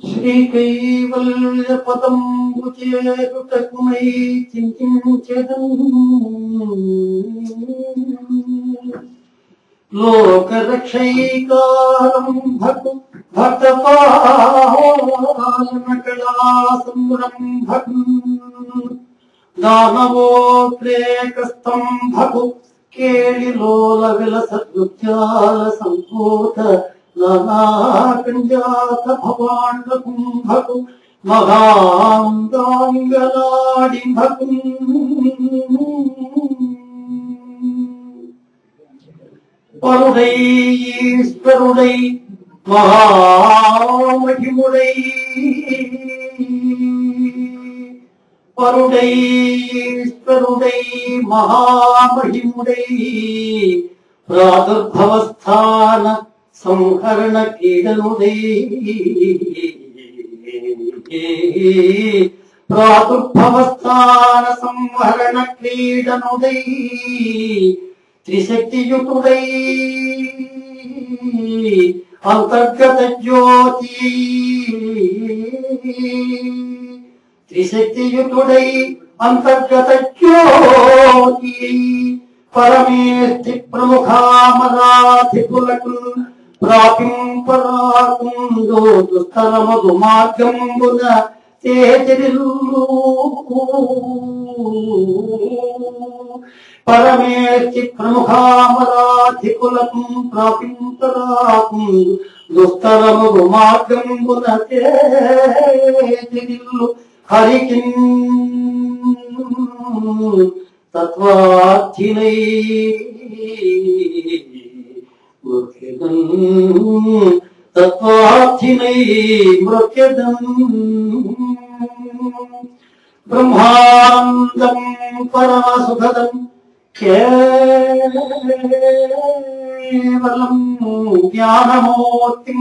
శ్రీకైవల్య పదం చేరుటకుమై చింతించెదం లోకరక్షైకారం భకు భక్తపాలనకళా సంరంభకు దానవోద్రేకస్తంభకు కేళిలోల విలసద్యుత్యాల సంకోత నానాకంజాత భవాండ కుంభకు మహాంగాంగలాడింభకు పరుడై ఈశ్వరుడై మహామహిముడై పరుడై ఈశ్వరుడై మహామహిముడై ప్రాదుర్భవస్థాన సంహరణ క్రీడనుడై ప్రాదుర్భవస్థాన సంహరణ క్రీడనుడై త్రిశక్తియుతుడై అంతర్గత జ్యోతి త్రిశక్తియుతుడై అంతర్గత జ్యోతి పరమేష్టి ప్రముఖామరాధిపులకు ప్రాపింపరాకుందో దుస్తరమగు మార్గంబున తేజరిల్లు పరమేష్టి ప్రముఖామరాధికులకు ప్రాపింపరాకుందు దుస్తరమగు మార్గంబున తేజరిల్లు హరికి తత్వార్థినై మృక్యదం తత్వార్థినై మృక్యదం బ్రహ్మానందం పరమసుఖదం కేవలం జ్ఞానమూర్తిం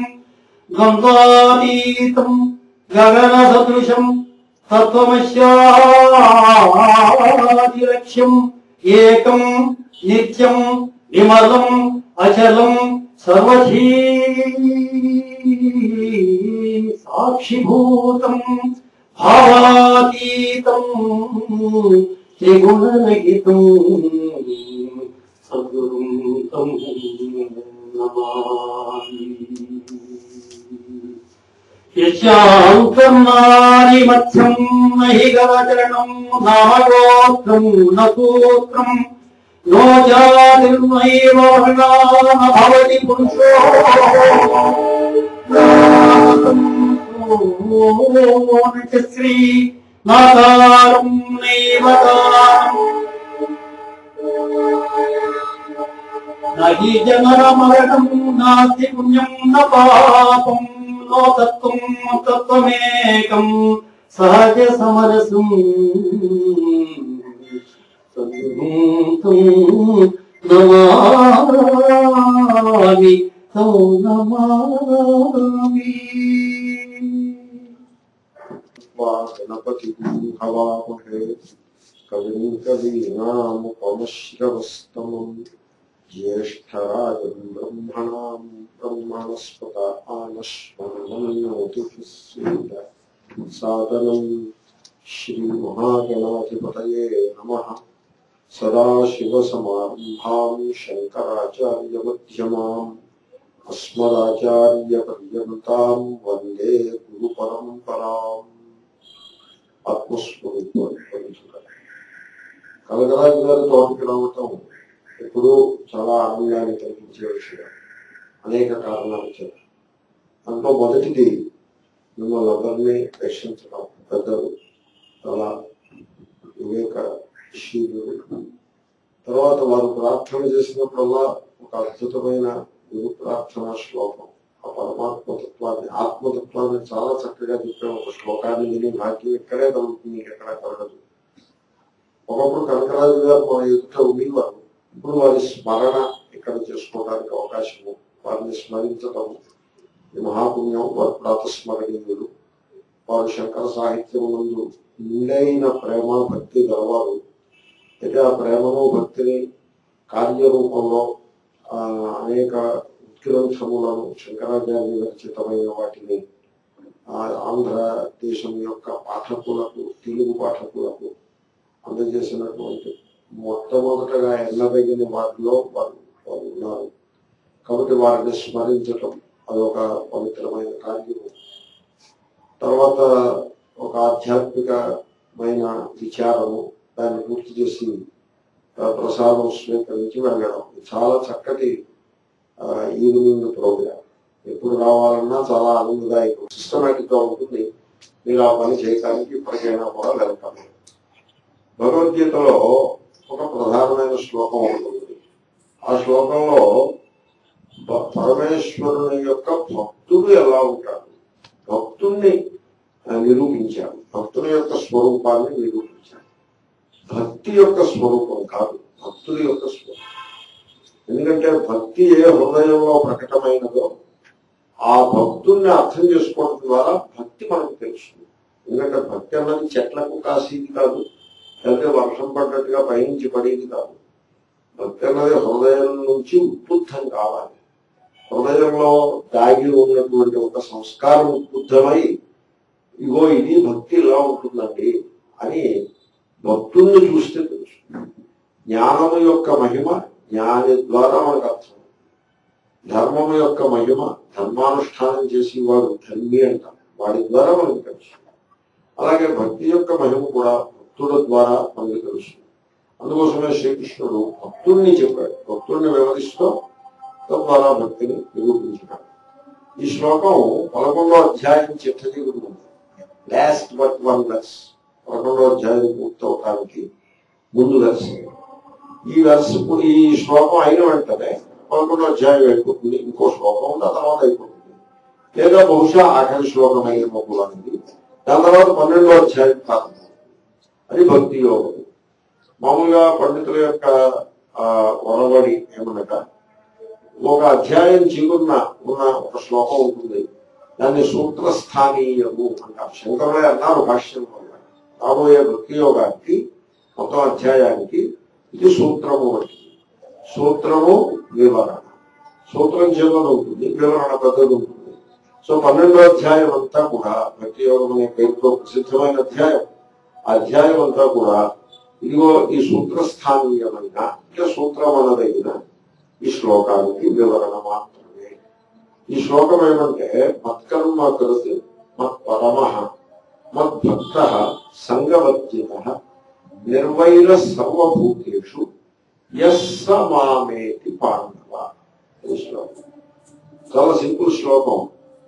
గంగాతీతం గగన సదృశం తత్వమస్యాదిలక్ష్యం ఏకం నిత్యం విమలం అచలం సర్వధీ సాక్షిభూతం భావాతీతం త్రిగుణరహితం సద్గురుం తం నమామి యశాంతర్నారి మధ్యం నహి గవచరణం నామగోత్రం నూత్రం నో జాతిర్నైవ వర్ణాన భవతి పురుషో నామకం శ్రీ నాకారం నైవ దానం నహి జనరమరణం నాస్తి పుణ్యం న పాపం నో తత్వం తత్వమేకం సహజ సమరసం నమామి తం నమామి वा गणपति हवामहे कविं कवीनामुपमश्रवस्तमम् ज्येष्ठराजम् ब्रह्मणाम् ब्रह्मणस्पत आनश्वन्नोतिभिस्सीत सादनम् श्रीमहागणाधिपतये नमः सदाशिवसमारम्भाम् शङ्कराचार्यमध्यमाम् अस्मदाचार्यपर्यन्ताम् वन्दे गुरुपरम्पराम् ఆత్మస్వరూపం కనకరాజు గారి తోటకి రావటం ఎప్పుడూ చాలా ఆనందాన్ని కలిగించే విషయం అనేక కారణాలు చేత దాంట్లో మొదటిది మిమ్మల్ని అందరినీ రక్షించడం పెద్దలు చాలా వివేకశీలుడు తర్వాత వారు ప్రార్థన చేసినప్పుడల్లా ఒక అద్భుతమైన గురు ప్రార్థనా శ్లోకం ఆ పరమాత్మతత్వాన్ని ఆత్మతత్వాన్ని చాలా చక్కగా చెప్పే ఒక శ్లోకాన్ని విని భాగ్యం ఇక్కడే కలుగుతుంది మీకు ఎక్కడ కలగదు ఒకప్పుడు కనకరాజు గారు మన ఎదుట ఉండేవారు ఇప్పుడు వారి స్మరణ ఇక్కడ చేసుకోవడానికి అవకాశము వారిని స్మరించటం ఈ మహాపుణ్యం వారు ప్రాతస్మరణీయులు వారు శంకర సాహిత్యం నందు నిండైన ప్రేమ భక్తి గలవారు అయితే ఆ ప్రేమను భక్తిని కార్యరూపంలో ఆ, అనేక గ్రంథములను శంకరాచార్య విరచితమైన వాటిని ఆ, ఆంధ్రదేశం యొక్క పాఠకులకు తెలుగు పాఠకులకు అందజేసినటువంటి మొట్టమొదటగా ఎన్నదగిన వాటిలో వారు వారు ఉన్నారు కాబట్టి వారిని స్మరించటం అదొక పవిత్రమైన కార్యము తర్వాత ఒక ఆధ్యాత్మికమైన విచారము దాన్ని పూర్తి చేసి ఆ, ప్రసాదం స్వీకరించి వెళ్ళడం ఇది చాలా చక్కటి ఆ, ఈవినింగ్ ప్రోగ్రామ్ ఎప్పుడు రావాలన్నా చాలా ఆనందదాయకం సిస్టమేటిక్ గా ఉంటుంది మీరు ఆ పని చేయడానికి ఇప్పటికైనా కూడా వెళ్తాము భగవద్గీతలో ఒక ప్రధానమైన శ్లోకం ఉంటుంది ఆ శ్లోకంలో భ- పరమేశ్వరుని యొక్క భక్తుడు ఎలా ఉంటాడు భక్తుణ్ణి ఆ, నిరూపించాడు భక్తుని యొక్క స్వరూపాన్ని నిరూపించాడు భక్తి యొక్క స్వరూపం కాదు భక్తుడి యొక్క స్వరూపం ఎందుకంటే భక్తి ఏ హృదయంలో ప్రకటమైనదో ఆ భక్తుల్ని అర్థం చేసుకోవడం ద్వారా భక్తి మనకు తెలుస్తుంది ఎందుకంటే భక్తి అన్నది చెట్లకు కాసేది కాదు లేకపోతే వర్షం పడ్డట్టుగా పైనుంచి పడేది కాదు భక్తి అన్నది హృదయం నుంచి ఉద్బుద్ధం కావాలి హృదయంలో దాగి ఉన్నటువంటి ఒక సంస్కారం ఉద్బుద్ధమై ఇగో ఇది భక్తి ఇలా ఉంటుందండి అని భక్తుల్ని చూస్తే తెలుసు జ్ఞానము యొక్క మహిమ జ్ఞాని ద్వారా మనకు అర్థం ధర్మము యొక్క మహిమ ధర్మానుష్ఠానం చేసి వాడు ధర్మి అంటారు వాడి ద్వారా మనకు తెలుసు అలాగే భక్తి యొక్క మహిమ కూడా భక్తుల ద్వారా మనకు తెలుసు అందుకోసమే శ్రీకృష్ణుడు భక్తుల్ని చెప్పాడు భక్తుల్ని వివరిస్తూ తద్వారా భక్తిని నిరూపించాడు ఈ శ్లోకం పదకొండో అధ్యాయం చిట్టది ఉంది లాస్ట్ బట్ వన్ లెస్ పదకొండో అధ్యాయం పూర్తవటానికి ముందు లెస్ ఈ వెర్స్ ఈ శ్లోకం అయిన వెంటనే పదకొండో అధ్యాయం అయిపోతుంది ఇంకో శ్లోకం ఉంది ఆ తర్వాత అయిపోతుంది లేదా బహుశా ఆఖరి శ్లోకం అయిన మొక్కులనేది దాని తర్వాత పన్నెండో అధ్యాయం ప్రారంభం అది భక్తి యోగం మామూలుగా పండితుల యొక్క ఆ వరవడి ఏమనగా ఒక అధ్యాయం చిగురున ఉన్న ఒక శ్లోకం ఉంటుంది దాన్ని సూత్రస్థానీయము అంటారు శంకరులే అన్నారు భాష్యంలో రాబోయే భక్తి యోగానికి మొత్తం అధ్యాయానికి ఇది సూత్రము వంటిది సూత్రము వివరణ సూత్రం చిన్నది ఉంటుంది వివరణ పెద్దది ఉంటుంది సో పన్నెండో అధ్యాయం అంతా కూడా భక్తి యోగం అనే పేరుతో ప్రసిద్ధమైన అధ్యాయం ఆ అధ్యాయం అంతా కూడా ఇదిగో ఈ సూత్రస్థానీయమైన అంటే సూత్రం అనదగిన ఈ శ్లోకానికి వివరణ మాత్రమే ఈ శ్లోకం ఏమంటే మత్కర్మ కృతి మత్ పరమ మద్భక్త సంగవర్జిత నిర్వైర సర్వభూతేషు యస్స మామేతి పాండవ ఈ శ్లోకం చాలా సింపుల్ శ్లోకం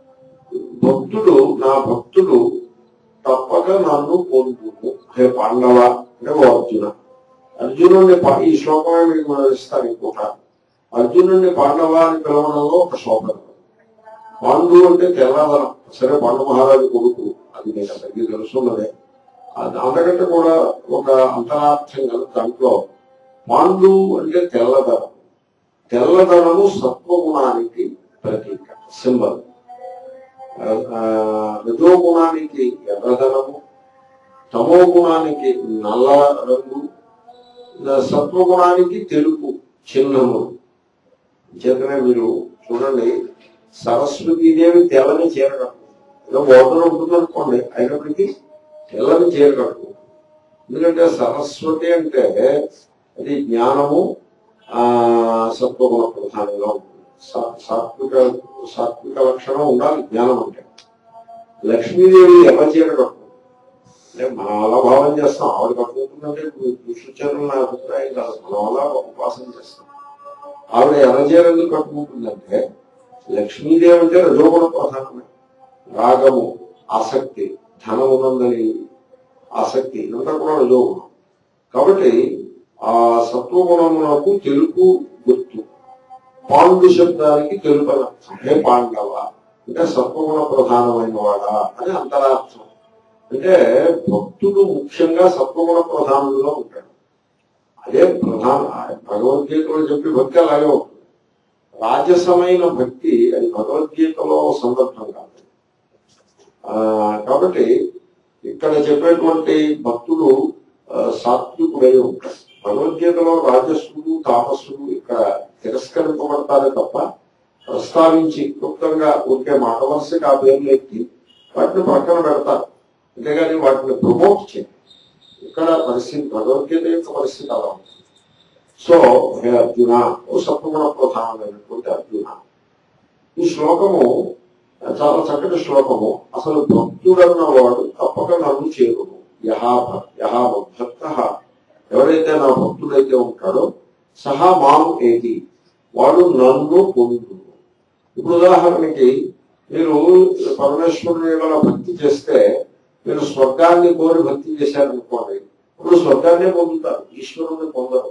భక్తుడు నా భక్తుడు తప్పక నన్ను పొందుము హే పాండవ అంటే ఓ అర్జున అర్జునుడిని పా- ఈ శ్లోకమే మీకు వివరిస్తాను ఇంకొక అర్జునుడిని పాండవ అని పిలవడంలో ఒక శ్లోకం పాండు అంటే తెల్లదనం సరే పాండు మహారాజు కొడుకు అది మీకు అందరికీ తెలుసున్నదే అది అంతకంటే కూడా ఒక అంతరార్థం కల దాంట్లో పాండు అంటే తెల్లదనం తెల్లదనము సత్వగుణానికి ప్రతీక సింబల్ రజో గుణానికి ఎర్రదనము తమో గుణానికి నల్ల రంగు సత్వగుణానికి తెలుపు చిహ్నము చేతనే మీరు చూడండి సరస్వతీదేవి తెల్లని చీర కట్టుకుంది ఏదో బోర్డర్ ఉంటుంది అనుకోండి అయినప్పటికీ తెల్లని చీర కట్టుకుంది ఎందుకంటే సరస్వతి అంటే అది జ్ఞానము ఆ సత్వగుణ ప్రధానంగా ఉంటుంది సా- సాత్విక సాత్విక లక్షణం ఉండాలి జ్ఞానం అంటే లక్ష్మీదేవి ఎర్ర చీర కట్టుకుంది అంటే మనం అలా భావం చేస్తాం ఆవిడ కట్టుకుంటుందంటే దుష్టుచరులు నా అభిప్రాయం కాదు మనం అలా ఉపాసన చేస్తాం ఆవిడ ఎర్ర చీర ఎందుకు కట్టుకుంటుందంటే లక్ష్మీదేవి అంటే రజోగుణ ప్రధానమే రాగము ఆసక్తి ధనమునందని ఆసక్తి ఇదంతా కూడా రజోగుణం కాబట్టి ఆ సత్వగుణమునకు తెలుపు గుర్తు పాండు శబ్దానికి తెలుపు అని అర్థం హే పాండవ అంటే సత్వగుణ ప్రధానమైన వాడా అని అంతరార్థం అంటే భక్తుడు ముఖ్యంగా సత్వగుణ ప్రధానంలో ఉంటాడు అదే ప్రధాన భగవద్గీతలో చెప్పి భక్తి అలాగే ఉంటుంది రాజసమైన భక్తి అది భగవద్గీతలో సందర్భం కాదు ఆ, కాబట్టి ఇక్కడ చెప్పేటువంటి భక్తుడు ఆ, సాత్వికుడై ఉంటాడు భగవద్గీతలో రాజస్సుడు తాపస్సుడు ఇక్కడ తిరస్కరింపబడతారే తప్ప ప్రస్తావించి క్లుప్తంగా ఉంటే మాట వరుసకి ఆ పేర్లు ఎత్తి వాటిని పక్కన పెడతారు అంతేగాని వాటిని ప్రమోట్ చేయాలి ఇక్కడ పరిస్థితి భగవద్గీత యొక్క పరిస్థితి అలా ఉంది సో హే అర్జున ఓ సత్వగుణ ప్రధానమైనటువంటి అర్జున ఈ శ్లోకము చాలా చక్కటి శ్లోకము అసలు భక్తుడన్న వాడు తప్పక నన్ను చేరును యహా భ- యహా భక్త ఎవరైతే నా భక్తుడైతే ఉంటాడో సహా మాం ఏది వాడు నన్ను పొందు ఇప్పుడు ఉదాహరణకి మీరు పరమేశ్వరుని వల్ల భక్తి చేస్తే మీరు స్వర్గాన్ని కోరి భక్తి చేశారనుకోండి ఇప్పుడు స్వర్గాన్నే పొందుతారు ఈశ్వరుని పొందరు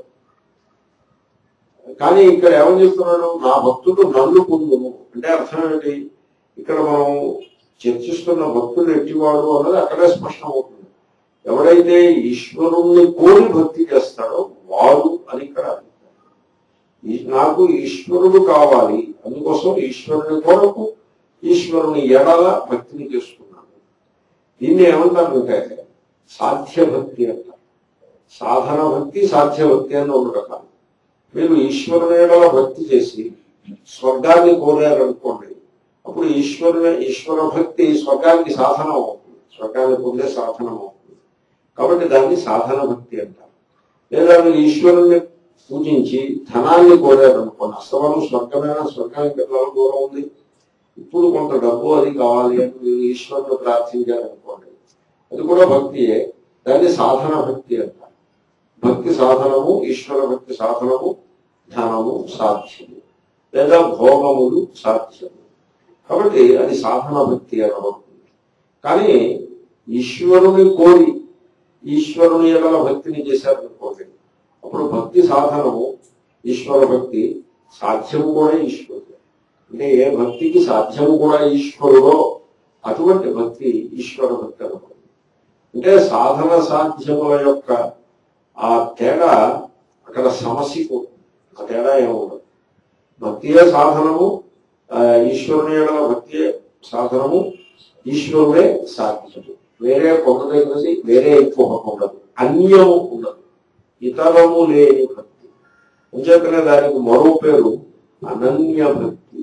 కానీ ఇక్కడ ఏమని చెప్తున్నాడు నా భక్తుడు నన్ను పొందును అంటే అర్థం ఏంటి ఇక్కడ మనం చర్చిస్తున్న భక్తుడు ఎట్టివాడు అన్నది అక్కడే స్పష్టం అవుతుంది ఎవడైతే ఈశ్వరుణ్ణి కోరి భక్తి చేస్తాడో వాడు అని ఇక్కడ అభిప్రాయం. ఈ- నాకు ఈశ్వరుడు కావాలి అందుకోసం ఈశ్వరుని కొరకు ఈశ్వరుని ఎడల భక్తిని చేసుకున్నాను దీన్ని ఏమంటారంటే సాధ్య భక్తి అంటారు సాధన భక్తి సాధ్య భక్తి అని రెండు రకాలు మీరు ఈశ్వరుని ఎడల భక్తి చేసి స్వర్గాన్ని కోరారనుకోండి అప్పుడు ఈశ్వరుని ఈశ్వర భక్తి స్వర్గానికి సాధనం అవుతుంది స్వర్గాన్ని పొందే సాధనం అవుతుంది కాబట్టి దాన్ని సాధన భక్తి అంటారు లేదా మీరు ఈశ్వరుణ్ణి పూజించి ధనాన్ని కోరారనుకోండి అస్తమానం స్వర్గమైన స్వర్గానికి ఎలా దూరం ఉంది ఇప్పుడు కొంత డబ్బు అది కావాలి అని మీరు ఈశ్వరుని ప్రార్థించారనుకోండి అది కూడా భక్తియే దాన్ని సాధన భక్తి అంటారు భక్తి సాధనము ఈశ్వర భక్తి సాధనము ధనము సాధ్యము లేదా భోగములు సాధ్యము కాబట్టి అది సాధన భక్తి అనబడుతుంది కానీ ఈశ్వరుని కోరి ఈశ్వరుని ఎడల భక్తిని చేశారనుకోండి అప్పుడు భక్తి సాధనము ఈశ్వర భక్తి సాధ్యము కూడా ఈశ్వరుడు అంటే ఏ భక్తికి సాధ్యము కూడా ఈశ్వరుడో అటువంటి భక్తి ఈశ్వర భక్తి అనబడుతుంది అంటే సాధన సాధ్యముల యొక్క ఆ తేడా అక్కడ సమస్యకు ఆ తేడా ఏముండదు భక్తియే సాధనము ఆ, ఈశ్వరుని ఎడల భక్తియే సాధనము ఈశ్వరుడే సాధ్యము వేరే పొందదగినది వేరే ఎక్కువ ఉండదు అన్యము ఉండదు ఇతరము లేని భక్తి అంచేతనే దానికి మరో పేరు అనన్య భక్తి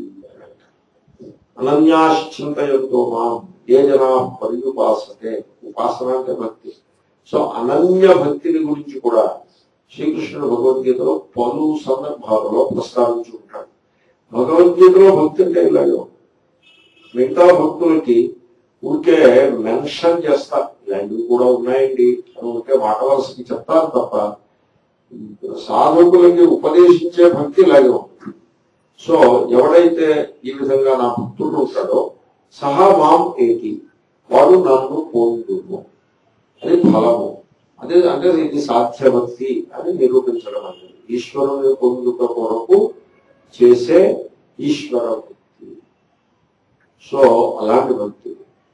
అనన్యాశ్చింతయంతో మా ఏ జనా పర్యుపాసతే ఉపాసన అంటే భక్తి సో అనన్య భక్తిని గురించి కూడా శ్రీకృష్ణుడు భగవద్గీతలో పలు సందర్భాలలో ప్రస్తావించి ఉంటాడు భగవద్గీతలో భక్తి అంటే ఇలాగే ఉంది. మిగతా భక్తులకి ఊరికే మెన్షన్ చేస్తారు ఇలాంటివి కూడా ఉన్నాయండి అని ఊరికే మాట వలసకి చెప్తారు తప్ప సాధకులకి ఉపదేశించే భక్తి ఇలాగే ఉంటుంది సో ఎవడైతే ఈ విధంగా నా భక్తుడు ఉంటాడో సహా మాం ఏటి వాడు నన్ను పోందును అది ఫలము అదే అంటే ఇది సాధ్యభక్తి అని నిరూపించడం అనేది ఈశ్వరుని పొందుట కొరకు చేసే ఈశ్వర భక్తి సో అలాంటి భక్తి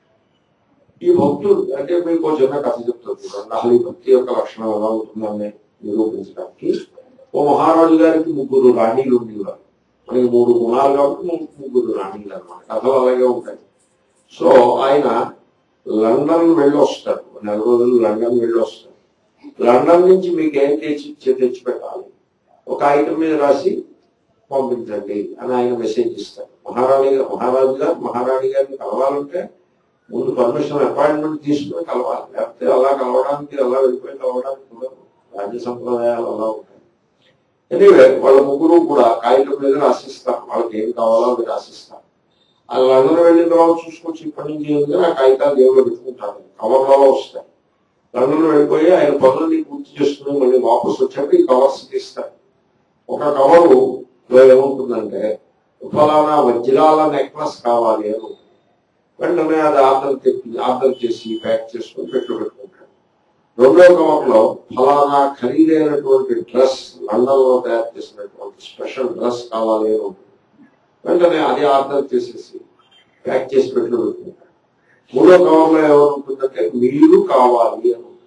ఈ భక్తుడు అంటే మీకు ఒక చిన్న కథ చెప్తుంది చూడండి అసలు ఈ భక్తి యొక్క లక్షణం ఎలా ఉంటుందని నిరూపించడానికి ఓ మహారాజు గారికి ముగ్గురు రాణీలు ఉండేవారు మనకి మూడు గుణాలు కాబట్టి ము- ముగ్గురు రాణీలు అన్నమాట కథలు అలాగే ఉంటాయి సో ఆయన లండన్ వెళ్ళి వస్తాడు నెల రోజులు లండన్ వెళ్ళి వస్తాడు లండన్ నుంచి మీకు ఏం తెచ్చి తెచ్చి పెట్టాలి ఒక ఐటమ్ మీద రాసి పంపించండి అని ఆయన మెసేజ్ ఇస్తారు మహారాణి గారు మహారాజు గారు మహారాణి గారిని కలవాలంటే ముందు పర్మిషన్ అపాయింట్మెంట్ తీసుకుని కలవాలి లేకపోతే అలా కలవడానికి అలా వెళ్ళిపోయి కలవడానికి కుదరదు. రాజ్య సంప్రదాయాలు అలా ఉంటాయి ఎనీవే వాళ్ళ ముగ్గురు కూడా కాగితం మీద రాసిస్తారు వాళ్ళకి ఏం కావాలో అవి రాసిస్తారు ఆ లండన్ వెళ్ళిన తర్వాత చూసుకొచ్చి ఇప్పటి నుంచి ఏంటంటే ఆ కాగితాలు దేవుళ్ళు పెట్టుకుంటారు కవర్లలో వస్తాయి లండన్ వెళ్ళిపోయి ఆయన పనులని పూర్తి చేసుకుని మళ్ళీ వాపసు వచ్చాక ఈ కవర్స్ తీస్తారు ఒక కవరు లో ఏముంటుందంటే ఫలానా వజ్రాల నెక్లెస్ కావాలి అని ఉంటుంది. వెంటనే అది ఆర్డర్ తెప్పి ఆర్డర్ చేసి ప్యాక్ చేసుకుని పెట్టు పెట్టుకుంటాడు రెండో కవర్ లో ఫలానా ఖరీదైనటువంటి డ్రెస్ లండన్ లో తయారు చేసినటువంటి స్పెషల్ డ్రెస్ కావాలి అని ఉంటుంది వెంటనే అది ఆర్డర్ చేసేసి ప్యాక్ చేసి పెట్టు పెట్టుకుంటాడు మూడో కవర్ లో ఏమనుంటుందంటే మీరు కావాలి అని ఉంటుంది.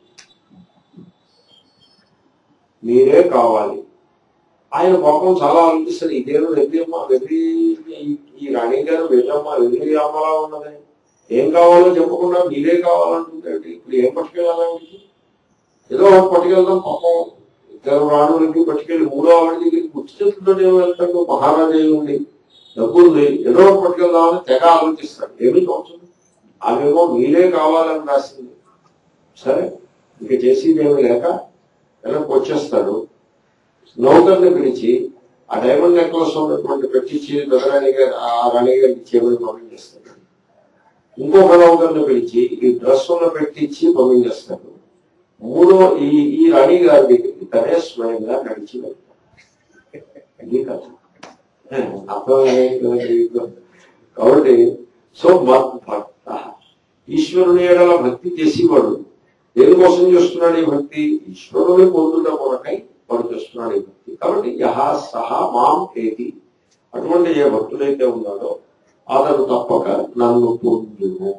మీరే కావాలి ఆయన పాపం చాలా ఆలోచిస్తారు ఇదేమో వెర్రి అమ్మ వెర్రి ఈ- ఈ రాణి గారు వెర్రమ్మ వెర్రి అమ్మలా ఉన్నది ఏం కావాలో చెప్పకుండా మీరే కావాలంటుంటే ఇప్పుడు ఏం పట్టుకెళ్ళాలి ఏదో ఒకటి పట్టుకెళ్దాం పాపం ఇద్దరు రాణులకి పట్టుకెళ్ళి మూడో ఆవిడ దగ్గరికి గుర్తు చేస్తుంటే ఏమో వెళ్తాడు మహారాజా అయి ఉండి డబ్బుంది ఏదో ఒకటి పట్టుకెళ్దామని తెగ ఆలోచిస్తాడు ఏమీ తోచదు ఆమెమో మీరే కావాలని రాసింది సరే ఇక చేసేదేమీ లేక వెనక్కి వచ్చేస్తాడు నౌకర్ని పిలిచి ఆ డైమండ్ నెక్లెస్ ఉన్నటువంటి పెట్టించి దొరరాణి గారి ఆ రాణి గారికి చేయమని పంపించేస్తాడు ఇంకొక నౌకర్ని పిలిచి ఈ డ్రెస్ ఉన్న పెట్టించి పంపించేస్తాడు మూడో ఈ ఈ రాణి గారి దగ్గరికి తనే స్వయంగా నడిచి వెళ్తాడు ఇది కథ అర్థమైంది కాబట్టి సో మత్ భక్త ఈశ్వరుని ఎడల భక్తి చేసేవాడు దేనికోసం చేస్తున్నాడు ఈ భక్తి ఈశ్వరుని పొందుట కొరకై వాడు చేస్తున్నాడు ఈ భక్తి కాబట్టి యహ సహ మాం ఏది అటువంటి ఏ భక్తుడైతే ఉన్నాడో అతడు తప్పక నన్ను పొందును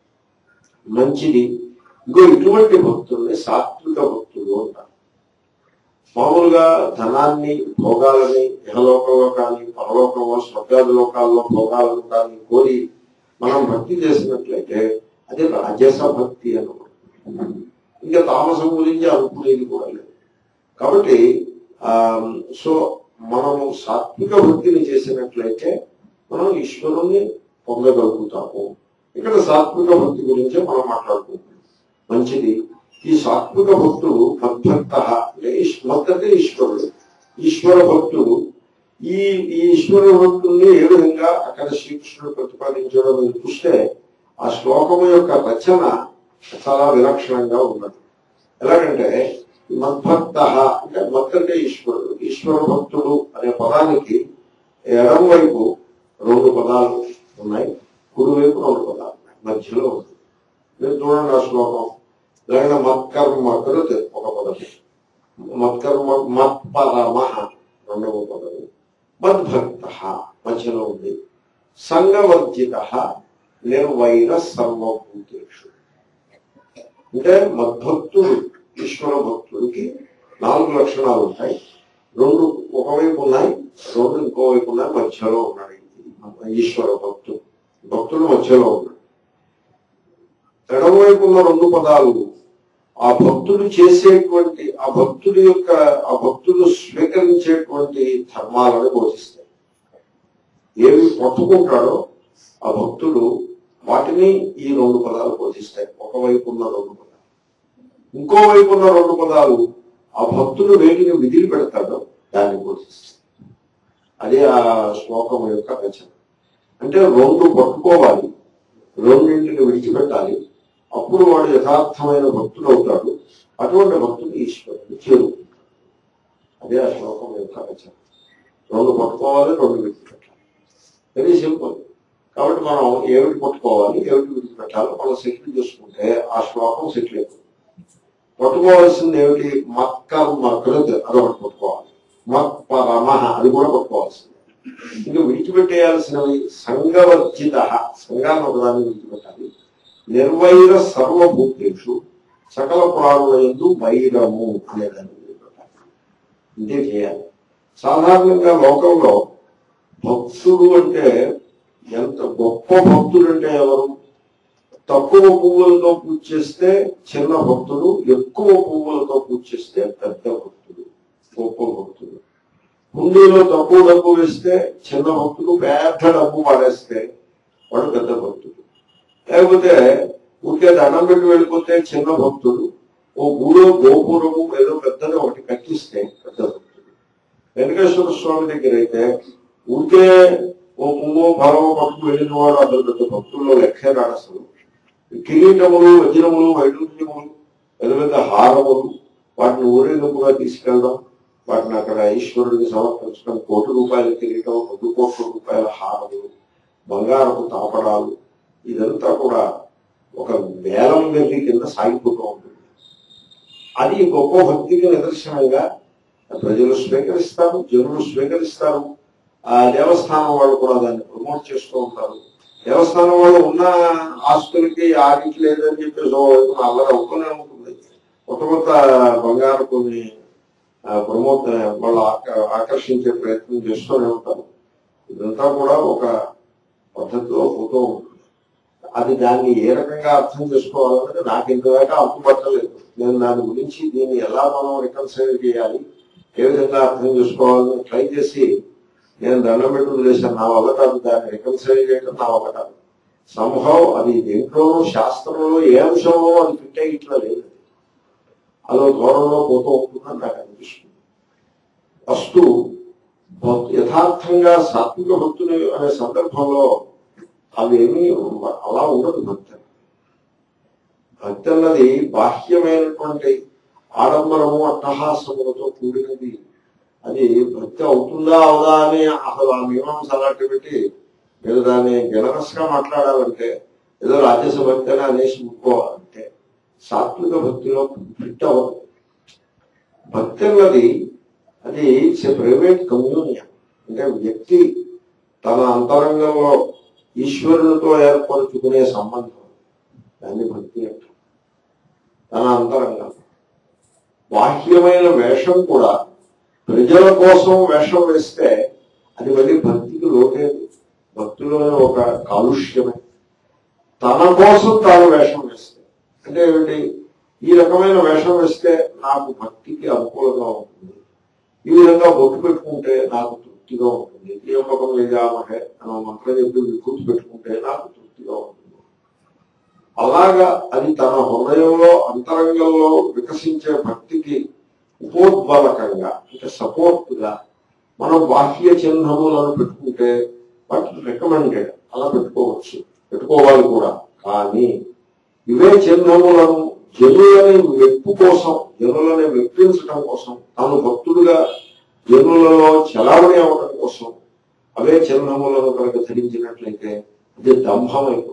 మంచిది ఇగో ఇటువంటి భక్తుల్ని సాత్విక భక్తులు అంటారు మామూలుగా ధనాన్ని భోగాలని ఇహలోకంలో కానీ పరలోకంలో స్వర్గాది లోకాల్లో భోగాలను కానీ కోరి మనం భక్తి చేసినట్లయితే అది రాజస భక్తి అన్నమాట ఇంకా తామసం గురించి అనుకునేది కూడా లేదు కాబట్టి ఆ సో మనము సాత్విక భక్తిని చేసినట్లయితే మనం ఈశ్వరుణ్ణి పొందగలుగుతాము ఇక్కడ సాత్విక భక్తి గురించే మనం మాట్లాడుకుంటున్నాం మంచిది ఈ సాత్విక భక్తుడు మద్భక్త అంటే ఈశ్- మత్ అంటే ఈశ్వరుడు ఈశ్వర భక్తుడు ఈ ఈ ఈశ్వర భక్తుల్ని ఏ విధంగా అక్కడ శ్రీకృష్ణుడు ప్రతిపాదించడం మీరు చూస్తే ఆ శ్లోకము యొక్క రచన చాలా విలక్షణంగా ఉన్నది ఎలాగంటే మద్భక్త అంటే మత్ అంటే ఈశ్వరుడు ఈశ్వర భక్తుడు అనే పదానికి ఎడం వైపు రెండు పదాలు ఉన్నాయి కుడి వైపు రెండు పదాలు ఉన్నాయి మధ్యలో ఉంది మీరు చూడండి ఆ శ్లోకం లేకపోతే మత్కర్మ కృత్ ఒక పదం మత్కర్మ మత్పరమ రెండవ పదం మద్భక్త మధ్యలో ఉంది సంగవర్జిత నిర్వైర సర్వభూతేషు అంటే మద్భక్తుడు ఈశ్వర భక్తుడికి నాలుగు లక్షణాలు ఉంటాయి రెండు ఒకవైపు ఉన్నాయి రెండు ఇంకోవైపు ఉన్నాయి మధ్యలో ఉన్నాడు ఈశ్వర భక్తుడు భక్తుడు మధ్యలో ఉన్నాడు ఎడమవైపు ఉన్న రెండు పదాలు ఆ భక్తుడు చేసేటువంటి ఆ భక్తుడి యొక్క ఆ భక్తుడు స్వీకరించేటువంటి ధర్మాలను బోధిస్తాయి ఏవి పట్టుకుంటాడో ఆ భక్తుడు వాటిని ఈ రెండు పదాలు బోధిస్తాయి ఒకవైపు ఉన్న రెండు పదాలు ఇంకోవైపు ఉన్న రెండు పదాలు ఆ భక్తుడు వేటిని విధులు పెడతాడో దాన్ని బోధిస్తాయి అదే ఆ శ్లోకం యొక్క రచన అంటే రెండు పట్టుకోవాలి రెండింటిని విడిచిపెట్టాలి అప్పుడు వాడు యథార్థమైన భక్తుడు అవుతాడు అటువంటి భక్తుడు ఈశ్వరుడు చేరుకుంటాడు అదే ఆ శ్లోకం యొక్క రచన రెండు పట్టుకోవాలి రెండు విడిచిపెట్టాలి వెరీ సింపుల్ కాబట్టి మనం ఏమిటి పట్టుకోవాలి ఏమిటి విడిచిపెట్టాలో మనం సెటిల్ చేసుకుంటే ఆ శ్లోకం సెటిల్ అవుతుంది పట్టుకోవాల్సింది ఏమిటి మత్కర్మ కృత్ అదొకటి పట్టుకోవాలి మత్ పరమ అది కూడా పట్టుకోవాల్సింది ఇంకా విడిచిపెట్టేయాల్సినవి సంఘవర్జిత సంఘాన్ని ఒకదాన్ని విడిచిపెట్టాలి నిర్వైర సర్వభూతేషు సకల ప్రాణుల ఎందు వైరము అనేదాన్ని విడిచిపెట్టాలి ఇంతే చేయాలి సాధారణంగా లోకంలో భక్తుడు అంటే ఎంత గొప్ప భక్తుడు అంటే ఎవరు తక్కువ పువ్వులతో పూజ చేస్తే చిన్న భక్తుడు ఎక్కువ పువ్వులతో పూజ చేస్తే పెద్ద భక్తుడు గొప్ప భక్తుడు హుండీలో తక్కువ డబ్బు వేస్తే చిన్న భక్తుడు పెద్ద డబ్బు వాడేస్తే వాడు పెద్ద భక్తుడు లేకపోతే ఊరికే దండం పెట్టి వెళ్ళిపోతే చిన్న భక్తుడు ఓ గుడో గోపురము ఏదో పెద్దది ఒకటి కట్టిస్తే పెద్ద భక్తుడు వెంకటేశ్వర స్వామి దగ్గర అయితే ఊరికే ఓ పువ్వు ఫలమో పట్టుకు వెళ్ళిన వాడు అతను పెద్ద భక్తుల్లో లెక్కే రాడు అసలు కిరీటములు వజ్రములు వైడూర్యములు పెద్ద పెద్ద హారములు వాటిని ఊరేగింపుగా తీసుకెళ్ళడం వాటిని అక్కడ ఈశ్వరుడికి సమర్పించడం కోటి రూపాయల కిరీటం రెండు కోట్ల రూపాయల హారములు బంగారపు తాపడాలు ఇదంతా కూడా ఒక వేలం వెర్రి కింద సాగిపోతూ ఉంటుంది అది గొప్ప భక్తికి నిదర్శనంగా ప్రజలు స్వీకరిస్తారు జనులు స్వీకరిస్తారు ఆ దేవస్థానం వాళ్ళు కూడా దాన్ని ప్రమోట్ చేస్తూ ఉంటారు దేవస్థానం వాళ్ళు ఉన్న ఆస్తులకి ఆడికి లేదని చెప్పేసి ఓ వైపున అల్లరి అవుతూనే ఉంటుంది కొత్త కొత్త బంగారు కొన్ని ప్రమోట్ వాళ్ళు ఆక- ఆకర్షించే ప్రయత్నం చేస్తూనే ఉంటారు ఇదంతా కూడా ఒక పద్ధతిలో పోతూ ఉంటుంది అది దాన్ని ఏ రకంగా అర్థం చేసుకోవాలన్నది నాకు ఇంతదాకా అర్థపట్టలేదు నేను దాని గురించి దీన్ని ఎలా మనం రికన్సైల్ చేయాలి ఏ విధంగా అర్థం చేసుకోవాలని ట్రై చేసి నేను దండం పెట్టి వదిలేశాను నా వల్ల కాదు దాన్ని రికన్సైల్ చేయడం నా వల్ల కాదు సంభవం అది దేంట్లోనూ శాస్త్రంలో ఏ అంశంలో అది పెట్టే ఇట్లా లేదు అదో ధోరణిలో పోతూ ఉంటుందని నాకు అనిపిస్తుంది ఫస్ట్ భక్- యథార్థంగా సాత్విక భక్తులు అనే సందర్భంలో అవేమీ అలా ఉండదు భక్తి భక్తి అన్నది బాహ్యమైనటువంటి ఆడంబరము అట్టహాసములతో కూడినది అది భక్తి అవుతుందా అవుదా అని అసలు ఆ మీమాంస అలాంటి పెట్టి మీరు దాన్ని జనరస్ గా మాట్లాడాలంటే ఏదో రాజ్యసభ భక్తి అని అనేసి ముట్టుకోవాలంటే సాత్విక భక్తిలో ఫిట్ అవ్వదు భక్తి అన్నది అది ఇట్స్ ఏ ప్రైవేట్ కమ్యూనియన్ అంటే వ్యక్తి తన అంతరంగంలో ఈశ్వరునితో ఏర్పరచుకునే సంబంధం దాన్ని భక్తి అంటారు తన అంతరంగం బాహ్యమైన వేషం కూడా ప్రజల కోసం వేషం వేస్తే అది మళ్ళీ భక్తికి లోటేది భక్తిలోనే ఒక కాలుష్యమే తన కోసం తాను వేషం వేస్తే అంటే ఏమిటి ఈ రకమైన వేషం వేస్తే నాకు భక్తికి అనుకూలంగా ఉంటుంది ఈ విధంగా బొట్టు పెట్టుకుంటే నాకు తృప్తిగా ఉంటుంది త్రియంబకం లేదామహే అన్న మంత్రం చెప్పి వికృతి పెట్టుకుంటే నాకు తృప్తిగా ఉంటుంది అలాగా అది తన హృదయంలో అంతరంగంలో వికసించే భక్తికి ఉపోద్బలకంగా అంటే సపోర్ట్ గా మనం బాహ్య చిహ్నములను పెట్టుకుంటే వాటికి రికమెండెడ్ అలా పెట్టుకోవచ్చు పెట్టుకోవాలి కూడా కానీ ఇవే చిహ్నములను జనులని మెప్పు కోసం జనులని మెప్పించడం కోసం తాను భక్తుడుగా జనులలో చలావణి అవ్వడం కోసం అవే చిహ్నములను కనుక ధరించినట్లయితే అది దంభం అయిపోతుంది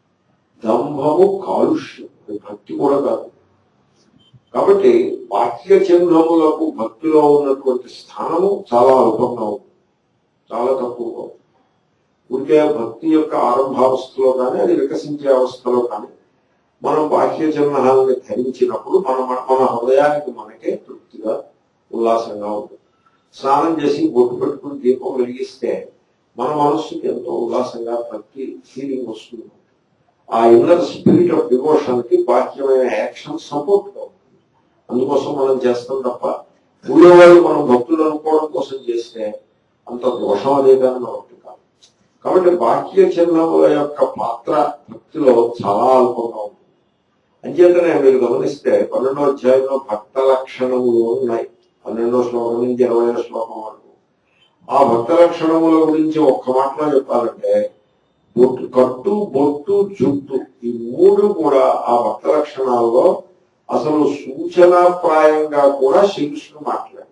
దంభము కాలుష్యం అది భక్తి కూడా కాదు కాబట్టి బాహ్య చిహ్నములకు భక్తిలో ఉన్నటువంటి స్థానము చాలా అల్పంగా ఉంది చాలా తక్కువగా ఉంది ఊరికే భక్తి యొక్క ఆరంభావస్థలో కానీ అది వికసించే అవస్థలో కానీ మనం బాహ్య చిహ్నాలని ధరించినప్పుడు మన మన- మన హృదయానికి మనకే తృప్తిగా ఉల్లాసంగా ఉంటుంది స్నానం చేసి బొట్టు పెట్టుకుని దీపం వెలిగిస్తే మన మనస్సుకి ఎంతో ఉల్లాసంగా భక్తి ఫీలింగ్ వస్తుంది ఆ ఇన్నర్ స్పిరిట్ ఆఫ్ డివోషన్ కి బాహ్యమైన యాక్షన్ సపోర్ట్ గా ఉంటుంది అందుకోసం మనం చేస్తాం తప్ప ఊళ్ళో వాళ్ళు మనం భక్తులు అనుకోవడం కోసం చేస్తే అంత దోషం అదే కానీ మరొకటి కాదు కాబట్టి బాహ్య చిహ్నముల యొక్క పాత్ర భక్తిలో చాలా అల్పంగా ఉంటుంది అంచేతనే మీరు గమనిస్తే పన్నెండో అధ్యాయంలో భక్త లక్షణములు ఉన్నాయి పన్నెండో శ్లోకం నుంచి ఇరవై శ్లోకం వరకు ఆ భక్త లక్షణముల గురించి ఒక్క మాటలో చెప్పాలంటే బొట్టు కట్టు బొట్టు జుట్టు ఈ మూడు కూడా ఆ భక్త లక్షణాల్లో అసలు సూచనాప్రాయంగా కూడా శ్రీకృష్ణుడు మాట్లాడారు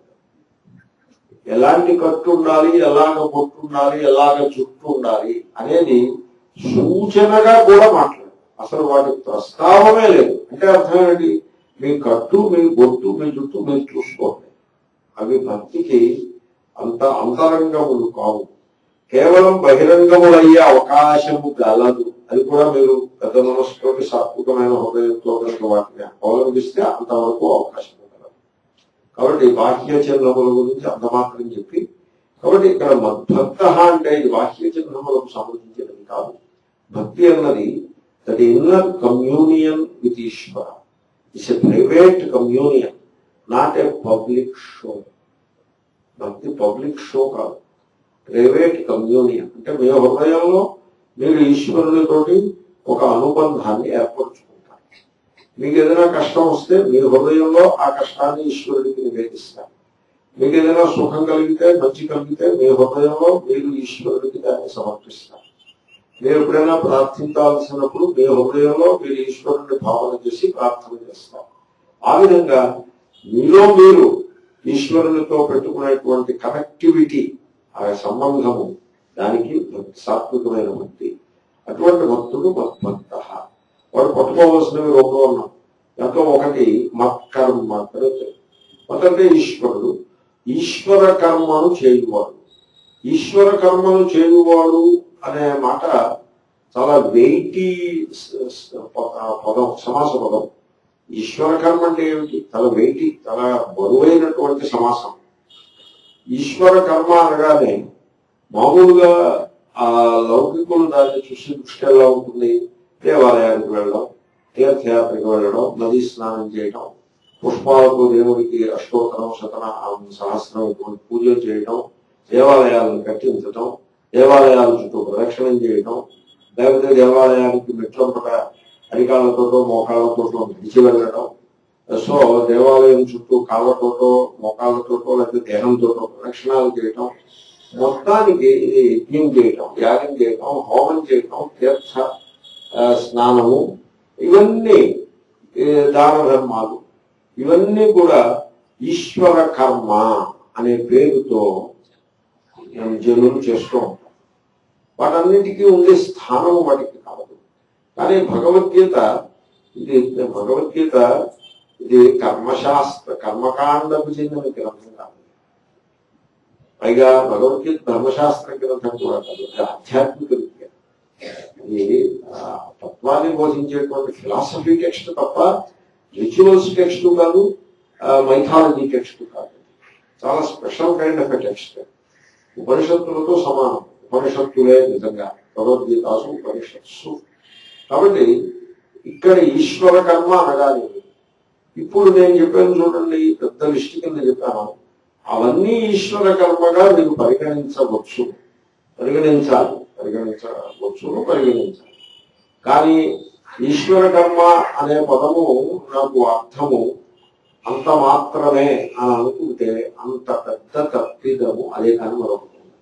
ఎలాంటి కట్టు ఉండాలి ఎలాగ బొట్టు ఉండాలి ఎలాగ జుట్టు ఉండాలి అనేది సూచనగా కూడా మాట్లాడారు అసలు వాటి ప్రస్తావమే లేదు అంటే అర్థం ఏంటి మీ కట్టు మీ బొట్టు మీ జుట్టు మీరు చూసుకోండి అవి భక్తికి అంత అంతరంగములు కావు కేవలం బహిరంగములయ్యే అవకాశము గలదు అది కూడా మీరు పెద్ద మనసుతోటి సాత్వికమైన హృదయంతో కనుక వాటిని అవలంబిస్తే అంతవరకు అవకాశం గలదు కాబట్టి బాహ్య చిహ్నముల గురించి అంత మాత్రం చెప్పి కాబట్టి ఇక్కడ మద్భక్త అంటే ఈ బాహ్య చిహ్నములకు సంబంధించినది కాదు భక్తి అన్నది that inner communion with Ishwara it's a private communion not a public show భక్తి పబ్లిక్ షో కాదు ప్రైవేట్ కమ్యూనియన్ అంటే మీ హృదయంలో మీరు ఈశ్వరునితోటి ఒక అనుబంధాన్ని ఏర్పరచుకుంటారు మీకు ఏదైనా కష్టం వస్తే మీ హృదయంలో ఆ కష్టాన్ని ఈశ్వరుడికి నివేదిస్తారు మీకు ఏదైనా సుఖం కలిగితే మంచి కలిగితే మీ హృదయంలో మీరు ఈశ్వరుడికి దాన్ని సమర్పిస్తారు మీరు ఎప్పుడైనా ప్రార్థించాల్సినప్పుడు మీ హృదయంలో మీరు ఈశ్వరుని భావన చేసి ప్రార్థన చేస్తారు ఆ విధంగా మీలో మీరు ఈశ్వరునితో పెట్టుకునేటువంటి కనెక్టివిటీ ఆ సంబంధము దానికి భక్తి సాత్వికమైన భక్తి అటువంటి భక్తుడు మద్భక్త వాడు పట్టుకోవాల్సినవి రెండు ఉన్నాం దాంట్లో ఒకటి మత్కర్మ మత్ అంటే ఈశ్వరుడు ఈశ్వర కర్మను చేయువాడు ఈశ్వర కర్మను చేయువాడు అనే మాట చాలా వెయిటీ పదం సమాస పదం ఈశ్వర కర్మ అంటే ఏమిటి చాలా వెయిటీ చాలా బరువైనటువంటి సమాసం ఈశ్వర కర్మ అనగానే మామూలుగా ఆ లౌకికులు దాన్ని చూసి దృష్టి ఎలా ఉంటుంది దేవాలయానికి వెళ్ళడం తీర్థయాత్రకు వెళ్ళడం నదీ స్నానం చేయడం పుష్పాలతో దేవుడికి అష్టోత్తరం శతన సహస్రం ఇటువంటి పూజలు చేయడం దేవాలయాలను కట్టించడం దేవాలయాల చుట్టూ ప్రదక్షిణం చేయడం లేకపోతే దేవాలయానికి మెట్లంపట అరికాళ్ళతోటో మోకాళ్ళతోటో నడిచి వెళ్ళడం సో దేవాలయం చుట్టూ కాళ్ళతోటో మోకాళ్ళతోటో లేకపోతే దేహంతోటో ప్రదక్షిణాలు చేయటం మొత్తానికి ఇది యజ్ఞం చేయటం యాగం చేయటం హోమం చేయటం తీర్థ ఆ, స్నానము ఇవన్నీ ఏ, దాన ధర్మాలు ఇవన్నీ కూడా ఈశ్వర కర్మ అనే పేరుతో జనులు చేస్తూ ఉంటారు వాటన్నిటికీ ఉండే స్థానం వాటికి కాదు కానీ భగవద్గీత ఇది భగవద్గీత ఇది కర్మశాస్త్ర కర్మకాండకు చెందిన గ్రంథం కాదు పైగా భగవద్గీత ధర్మశాస్త్ర గ్రంథం కూడా కాదు ఇది ఆధ్యాత్మిక విద్య ఇది ఆ, తత్వాన్ని బోధించేటువంటి ఫిలాసఫీ టెక్స్ట్ తప్ప రిచువల్స్ టెక్స్ట్ కాదు మైథాలజీ టెక్స్ట్ కాదు చాలా స్పెషల్ కైండ్ ఆఫ్ టెక్స్ట్ ఉపనిషత్తులతో సమానం ఉపనిషత్తులే నిజంగా భగవద్గీతాసు ఉపనిషత్సు కాబట్టి ఇక్కడ ఈశ్వర కర్మ అనగానే ఇప్పుడు నేను చెప్పాను చూడండి పెద్ద లిస్ట్ కింద చెప్పాను అవన్నీ ఈశ్వర కర్మగా మీరు పరిగణించవచ్చు పరిగణించాలి పరిగణించవచ్చును పరిగణించాలి కానీ ఈశ్వర కర్మ అనే పదము నాకు అర్థము అంత మాత్రమే అని అనుకుంటే అంత పెద్ద తప్పిదము అదే కానీ మరొకటి ఉంది.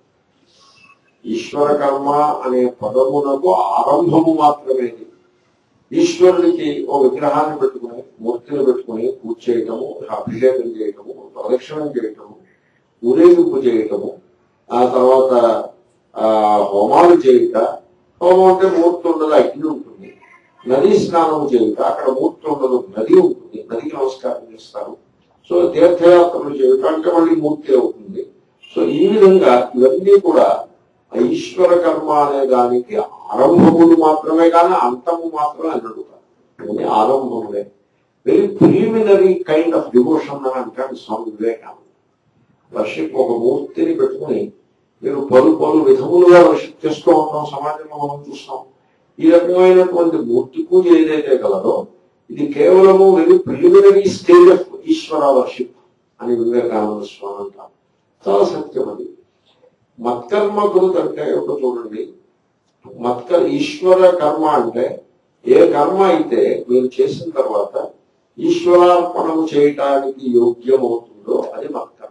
ఈశ్వర కర్మ అనే పదమునకు ఆరంభము మాత్రమే ఇది. ఈశ్వరుడికి ఓ విగ్రహాన్ని పెట్టుకుని మూర్తిని పెట్టుకుని పూజ చేయటము అభిషేకం చేయటము ప్రదక్షిణం చేయటము ఊరేగింపు చేయటము ఆ తర్వాత ఆ హోమాలు చేయుట హోమం అంటే మూర్తి ఉండదు అగ్ని ఉంటుంది నదీ స్నానం చేయుట అక్కడ మూర్తి ఉండదు నది ఉంటుంది నదికి నమస్కారం చేస్తారు సో తీర్థయాత్రలు చేయుట అంటే మళ్ళీ మూర్తి అవుతుంది సో ఈ విధంగా ఇవన్నీ కూడా ఆ ఈశ్వర కర్మ అనే దానికి ఆరంభములు మాత్రమే కానీ అంతము మాత్రమే అన్నడు కాదు. ఇవన్నీ ఆరంభములే very preliminary kind of devotion అని అంటాడు స్వామి వివేకానంద వర్షిప్ ఒక మూర్తిని పెట్టుకుని మీరు పలు పలు విధములుగా వర్షిప్ చేస్తూ ఉంటాం సమాజంలో మనం చూస్తాం ఈ రకమైనటువంటి మూర్తి పూజ ఏదైతే కలదో ఇది కేవలము very preliminary stage of Ishwara worship అని వివేకానంద స్వామి అంటారు చాలా సత్యం అది మత్కర్మ కృత్ అంటే ఒక చూడండి మత్క ఈశ్వర కర్మ అంటే ఏ కర్మ అయితే మీరు చేసిన తర్వాత ఈశ్వరార్పణము చేయటానికి యోగ్యమవుతుందో అది మత్కర్మ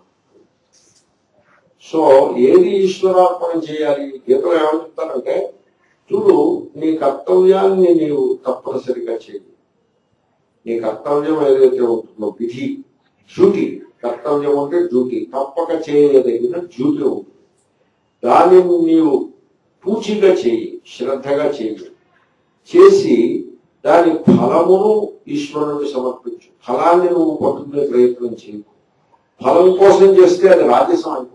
సో ఏది ఈశ్వరార్పణం చేయాలి గీతలో ఏమని చెప్తారంటే చూడు నీ కర్తవ్యాన్ని నీవు తప్పనిసరిగా చేయి నీ కర్తవ్యం ఏదైతే ఉంటుందో విధి డ్యూటీ కర్తవ్యం అంటే డ్యూటీ తప్పక చేయదగిన డ్యూటీ ఉంటుంది దానిని నీవు పూచిగా చేయి శ్రద్ధగా చేయి చేసి దాని ఫలమును ఈశ్వరునికి సమర్పించు ఫలాన్ని నువ్వు పొందుకునే ప్రయత్నం చేయకు ఫలం కోసం చేస్తే అది రాజసం అయిపోతుంది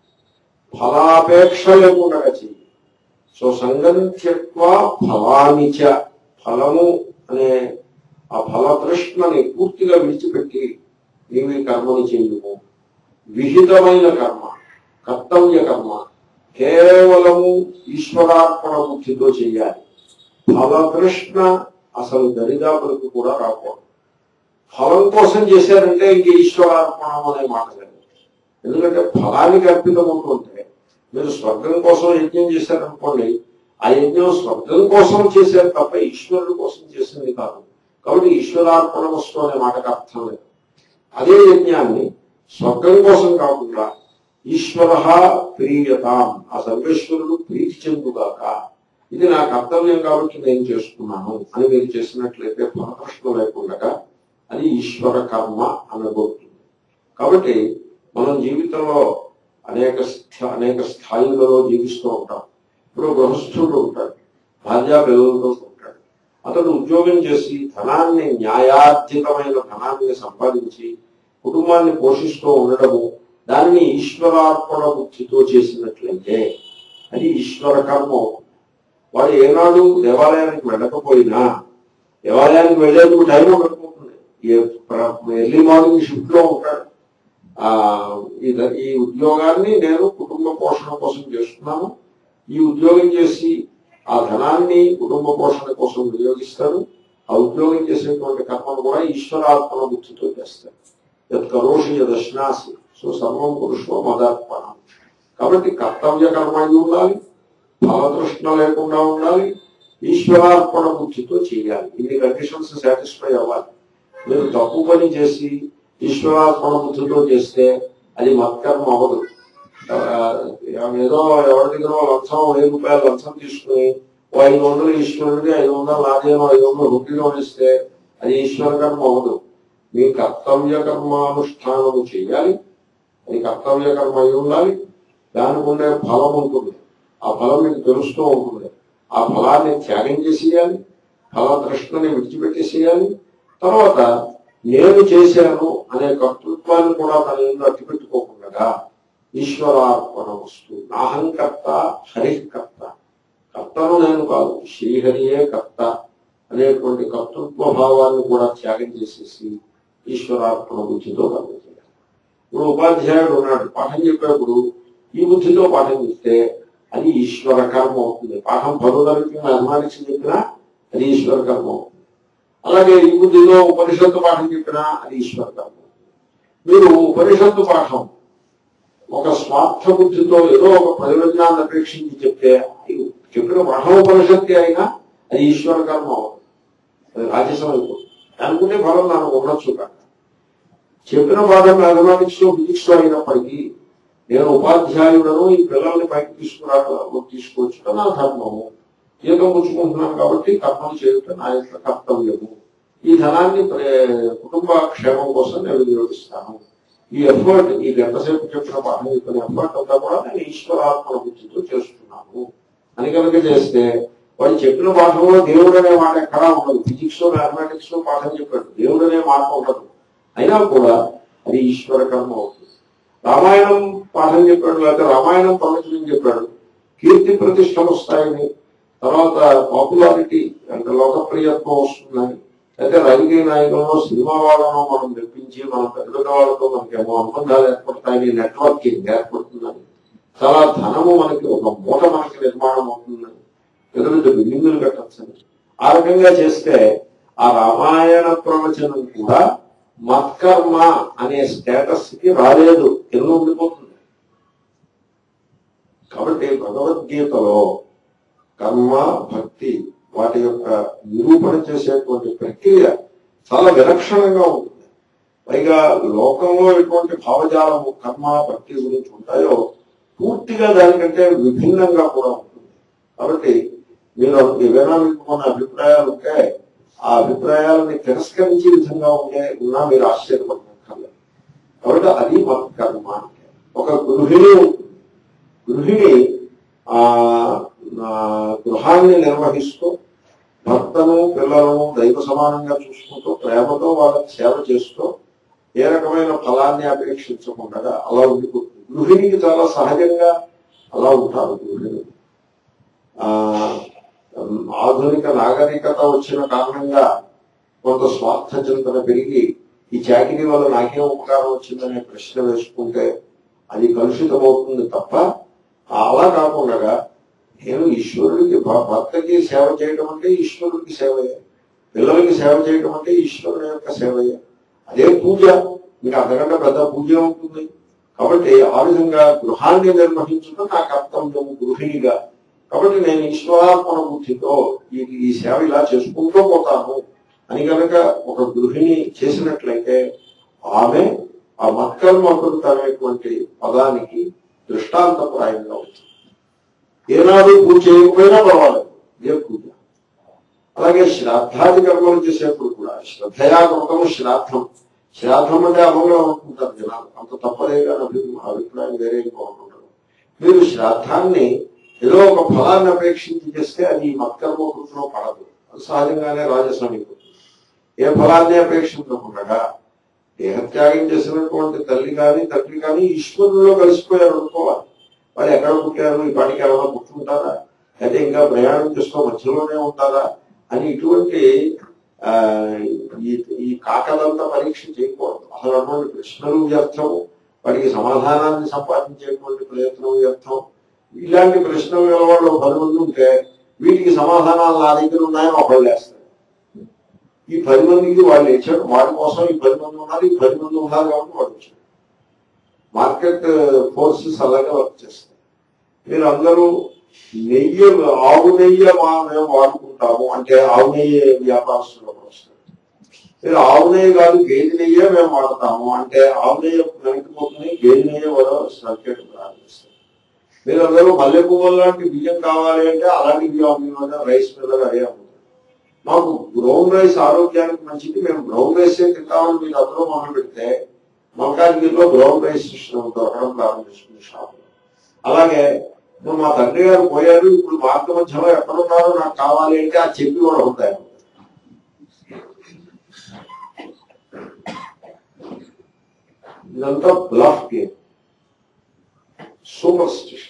ఫలాపేక్ష లేకుండా చెయ్యి సో సంగం త్యక్వ ఫలానిచ ఫలము అనే ఆ ఫలతృష్ణని పూర్తిగా విడిచిపెట్టి నీవు ఈ కర్మని చేయము విహితమైన కర్మ కర్తవ్య కర్మ కేవలము ఈశ్వరార్పణ బుద్ధితో చేయాలి ఫలతృష్ణ అసలు దరిదాపులకు కూడా రాకూడదు ఫలం కోసం చేశారంటే ఇంక ఈశ్వరార్పణం అనే మాట లేదు ఎందుకంటే ఫలానికి అర్పితం ఉంటుంటే మీరు స్వర్గం కోసం యజ్ఞం చేశారనుకోండి ఆ యజ్ఞం స్వర్గం కోసం చేశారు తప్ప ఈశ్వరుడు కోసం చేసింది కాదు కాబట్టి ఈశ్వరార్పణ వస్తు అనే మాటకు అర్థం లేదు అదే యజ్ఞాన్ని స్వర్గం కోసం కాకుండా ఈశ్వర ప్రియతాం ఆ సర్వేశ్వరుడు ప్రీతి చెందుగాక ఇది నా కర్తవ్యం కాబట్టి నేను చేస్తున్నాను అని మీరు చేసినట్లయితే ఫలప్రశ్న లేకుండా అది ఈశ్వర కర్మ అనబోతుంది కాబట్టి మనం జీవితంలో అనేక స్థా- అనేక స్థాయిలలో జీవిస్తూ ఉంటాం ఇప్పుడు గృహస్థుడు ఉంటాడు భార్యా పిల్లలతో ఉంటాడు అతడు ఉద్యోగం చేసి ధనాన్ని న్యాయార్జితమైన ధనాన్ని సంపాదించి కుటుంబాన్ని పోషిస్తూ ఉండడము దాన్ని ఈశ్వరార్పణ బుద్ధితో చేసినట్లయితే అది ఈశ్వర కర్మ అవుతుంది. వాడు ఏనాడు దేవాలయానికి వెళ్ళకపోయినా దేవాలయానికి వెళ్ళేందుకు టైం ఉండకపోతుంది ఎర్లీ మార్నింగ్ షిఫ్ట్ లో ఉంటాడు ఆ ఈ- ఈ ఉద్యోగాన్ని నేను కుటుంబ పోషణ కోసం చేస్తున్నాను ఈ ఉద్యోగం చేసి ఆ ధనాన్ని కుటుంబ పోషణ కోసం వినియోగిస్తాడు ఆ ఉద్యోగం చేసేటువంటి కర్మను కూడా ఈశ్వరార్పణ బుద్ధితో చేస్తాడు యత్ కరోషి యదశ్నాసి సో సర్వం పురుషో మదార్పణ కాబట్టి కర్తవ్య కర్మ అయి ఉండాలి ఫలతృష్ణ లేకుండా ఉండాలి ఈశ్వరార్పణ బుద్ధితో చేయాలి ఇన్ని కండిషన్స్ సాటిస్ఫై అవ్వాలి మీరు తప్పు పని చేసి ఈశ్వరార్పణ బుద్ధితో చేస్తే అది మత్కర్మ అవ్వదు ఆ, ఏదో ఎవరి దగ్గర లంచం వెయ్యి రూపాయలు లంచం తీసుకుని ఓ ఐదు వందలు ఈశ్వరుడికి ఐదు వందలు నాదేమో ఐదు వందలు రూపీలో ఇస్తే అది ఈశ్వర కర్మ అవ్వదు మీ కర్తవ్య కర్మానుష్ఠానము చేయాలి అది కర్తవ్య కర్మ అయి ఉండాలి దానికి ఉండే ఫలం ఉంటుంది ఆ ఫలం మీకు తెలుస్తూ ఉంటుంది ఆ ఫలాన్ని త్యాగం చేసేయాలి ఫల తృష్ణని విడిచిపెట్టేసేయాలి తర్వాత నేను చేశాను అనే కర్తృత్వాన్ని కూడా తన ఏదో అట్టిపెట్టుకోకుండా ఈశ్వరార్పణ వస్తు నాహంకర్త హరికర్త కర్తను నేను కాదు శ్రీహరియే కర్త అనేటువంటి కర్తృత్వ భావాన్ని కూడా త్యాగం చేసేసి ఈశ్వరార్పణ బుద్ధితో కర్మ చేయాలి ఇప్పుడు ఉపాధ్యాయుడు ఉన్నాడు పాఠం చెప్పేప్పుడు ఈ బుద్ధితో పాఠం చెప్తే అది ఈశ్వర కర్మ అవుతుంది పాఠం పరువులకి మ్యాథమెటిక్స్ చెప్పినా అది ఈశ్వర కర్మ అవుతుంది అలాగే ఈ బుద్ధిలో ఉపనిషత్తు పాఠం చెప్పినా అది ఈశ్వర కర్మ మీరు ఉపనిషత్తు పాఠం ఒక స్వార్థ బుద్ధితో ఏదో ఒక ప్రయోజనాన్ని అపేక్షించి చెప్తే అది చెప్పిన మహోపనిషత్తి అయినా అది ఈశ్వర కర్మ అవుతుంది అది రాజసం అయిపోతుంది అనుకునే ఫలం నాకు ఉండొచ్చు కాక చెప్పిన పాఠం మ్యాథమెటిక్స్ లో ఫిజిక్స్ లో అయినప్పటికీ నేను ఉపాధ్యాయులను ఈ పిల్లల్ని పైకి తీసుకురా తీసుకొచ్చుట నా ధర్మము జీతం పుచ్చుకుంటున్నాను కాబట్టి కర్మలు చేయటం నా యొక్క కర్తవ్యము ఈ ధనాన్ని ప్రే- కుటుంబ క్షేమం కోసం నేను వినియోగిస్తాను ఈ ఎఫర్ట్ ఈ ఎంతసేపు చెప్పిన పాఠం చెప్పిన ఎఫర్ట్ అంతా కూడా నేను ఈశ్వరాత్మ బుద్ధితో చేస్తున్నాను అని కనుక చేస్తే వాడు చెప్పిన పాఠంలో దేవుడు అనే మాట ఎక్కడా ఉండదు ఫిజిక్స్ లో మ్యాథమెటిక్స్ లో పాఠం చెప్పాడు దేవుడు అనే మాట ఉండదు అయినా కూడా అది ఈశ్వర కర్మ అవుతుంది రామాయణం పాఠం చెప్పాడు లేకపోతే రామాయణం ప్రవచనం చెప్పాడు కీర్తి ప్రతిష్టలు వస్తాయని తర్వాత పాపులారిటీ అంటే లోకప్రియత్వం వస్తుందని అయితే రాజకీయ నాయకులను సినిమా వాళ్ళను మనం మెప్పించి మన పెద్ద పెద్ద వాళ్ళతో మనకేమో అనుబంధాలు ఏర్పడతాయని నెట్వర్కింగ్ ఏర్పడుతుందని చాలా ధనము మనకి ఒక మూట మనకి నిర్మాణం అవుతుందని పెద్ద పెద్ద బిల్డింగులు కట్టచ్చని ఆ రకంగా చేస్తే ఆ రామాయణ ప్రవచనం కూడా మత్కర్మ అనే స్టేటస్ కి రాలేదు కింద ఉండిపోతుంది కాబట్టి భగవద్గీతలో కర్మ భక్తి వాటి యొక్క నిరూపణ చేసేటువంటి ప్రక్రియ చాలా విలక్షణంగా ఉంటుంది పైగా లోకంలో ఎటువంటి భావజాలము కర్మ భక్తి గురించి ఉంటాయో పూర్తిగా దానికంటే విభిన్నంగా కూడా ఉంటుంది కాబట్టి మీరు ఏవైనా మీకు కొన్ని అభిప్రాయాలు ఉంటే ఆ అభిప్రాయాలని తిరస్కరించే విధంగా ఉంటే ఉన్నా మీరు ఆశ్చర్యపడక్కర్లేదు కాబట్టి అది మన కర్మ అంటే ఒక గృహిణి ఉంటుంది గృహిణి ఆ ఆ, గృహాన్ని నిర్వహిస్తూ భర్తను పిల్లలను దైవ సమానంగా చూసుకుంటూ ప్రేమతో వాళ్ళకి సేవ చేస్తూ ఏ రకమైన ఫలాన్ని అపేక్షించకుండా అలా ఉండిపోతుంది గృహిణికి చాలా సహజంగా అలా ఉంటారు గృహిణి ఆ ఆధునిక నాగరికత వచ్చిన కారణంగా కొంత స్వార్థ చింతన పెరిగి ఈ చాకిరీ వల్ల నాకేం ఉపకారం వచ్చిందనే ప్రశ్న వేసుకుంటే అది కలుషితమవుతుంది తప్ప అలా కాకుండా నేను ఈశ్వరుడికి భ- భర్తకి సేవ చేయడం అంటే ఈశ్వరుడికి సేవయే పిల్లలకి సేవ చేయడం అంటే ఈశ్వరుని యొక్క సేవయే అదే పూజ ఇంకా అంతకంటే పెద్ద పూజ ఉంటుంది కాబట్టి ఆ విధంగా గృహాన్ని నిర్వహించడం నా కర్తవ్యం గృహిణిగా కాబట్టి నేను ఈశ్వరాత్మన బుద్ధితో ఈ ఈ సేవ ఇలా చేసుకుంటూ పోతాను అని కనుక ఒక గృహిణి చేసినట్లయితే ఆమె ఆ మత్కర్మకృత అనేటువంటి పదానికి దృష్టాంతప్రాయంగా ఉంటుంది ఏనాడు పూజ చేయకపోయినా పర్వాలేదు ఇదే పూజ అలాగే శ్రాద్ధాది కర్మలు చేసేప్పుడు కూడా శ్రద్ధయా కృతము శ్రాద్ధం శ్రాద్ధం అంటే అమలుగా అనుకుంటారు జనాలు అంత తప్పదే కానీ అభి- అభిప్రాయం వేరే అనుకుంటారు మీరు శ్రాద్ధాన్ని ఏదో ఒక ఫలాన్ని అపేక్షించి చేస్తే అది మత్కర్మ కృతిలో పడదు అది సహజంగానే రాజస్వామికి ఏ ఫలాన్ని అపేక్షించకుండా దేహత్యాగం చేసినటువంటి తల్లి కానీ తండ్రి కానీ ఈశ్వరుల్లో కలిసిపోయారు అనుకోవాలి వాళ్ళు ఎక్కడ పుట్టారు ఈ పాటికి ఎవరైనా పుట్టుకుంటారా అయితే ఇంకా ప్రయాణం చేస్తూ మధ్యలోనే ఉంటారా అని ఇటువంటి ఆ, ఈ ఈ కాకలంతా పరీక్ష చేయకూడదు అసలు అటువంటి ప్రశ్నలు వ్యర్థము వాటికి సమాధానాన్ని సంపాదించేటువంటి ప్రయత్నం వ్యర్థం ఇలాంటి ప్రశ్నలు గల వాళ్ళు ఒక పది మంది ఉంటే వీటికి సమాధానాలు నా దగ్గర ఉన్నాయని ఒకళ్ళు వేస్తారు ఈ పది మందికి వాళ్ళు ఇచ్చాడు వాడి కోసం ఈ పది మంది ఉన్నారు ఈ పది మంది ఉన్నారు కాబట్టి వాడు వచ్చాడు మార్కెట్ ఫోర్సెస్ అలాగే వర్క్ చేస్తాయి మీరు అందరూ నెయ్యి ఆవు నెయ్యి మా మేము వాడుకుంటాము అంటే ఆవు నెయ్యి వ్యాపారస్తులు వస్తారు మీరు ఆవు నెయ్యి కాదు గేదె నెయ్యే మేము వాడతాము అంటే ఆవు నెయ్యి వెనక్కిపోతుంది గేదె నెయ్యి కూడా సర్క్యూట్ ప్రారంభిస్తారు మీరు అందరూ మల్లె పువ్వులు లాంటి బియ్యం కావాలి అంటే అలాంటి బియ్యం అమ్మిన రైస్ మిల్లర్ అదే అమ్ముతారు మాకు బ్రౌన్ రైస్ ఆరోగ్యానికి మంచిది మేము బ్రౌన్ రైస్ తింటామని మీరు అందరూ మొదలు పెడితే మల్కాజ్గిరిలో బ్రౌన్ రైస్ దొరకడం ప్రారంభిస్తుంది షాప్ అలాగే ఇప్పుడు మా తండ్రి గారు పోయారు ఇప్పుడు మార్గ మధ్యలో ఎక్కడున్నారో నాకు కావాలి అంటే ఆ చెప్పి కూడా ఉంటాయి ఇదంతా బ్లఫ్ గేమ్ సూపర్ స్టిషన్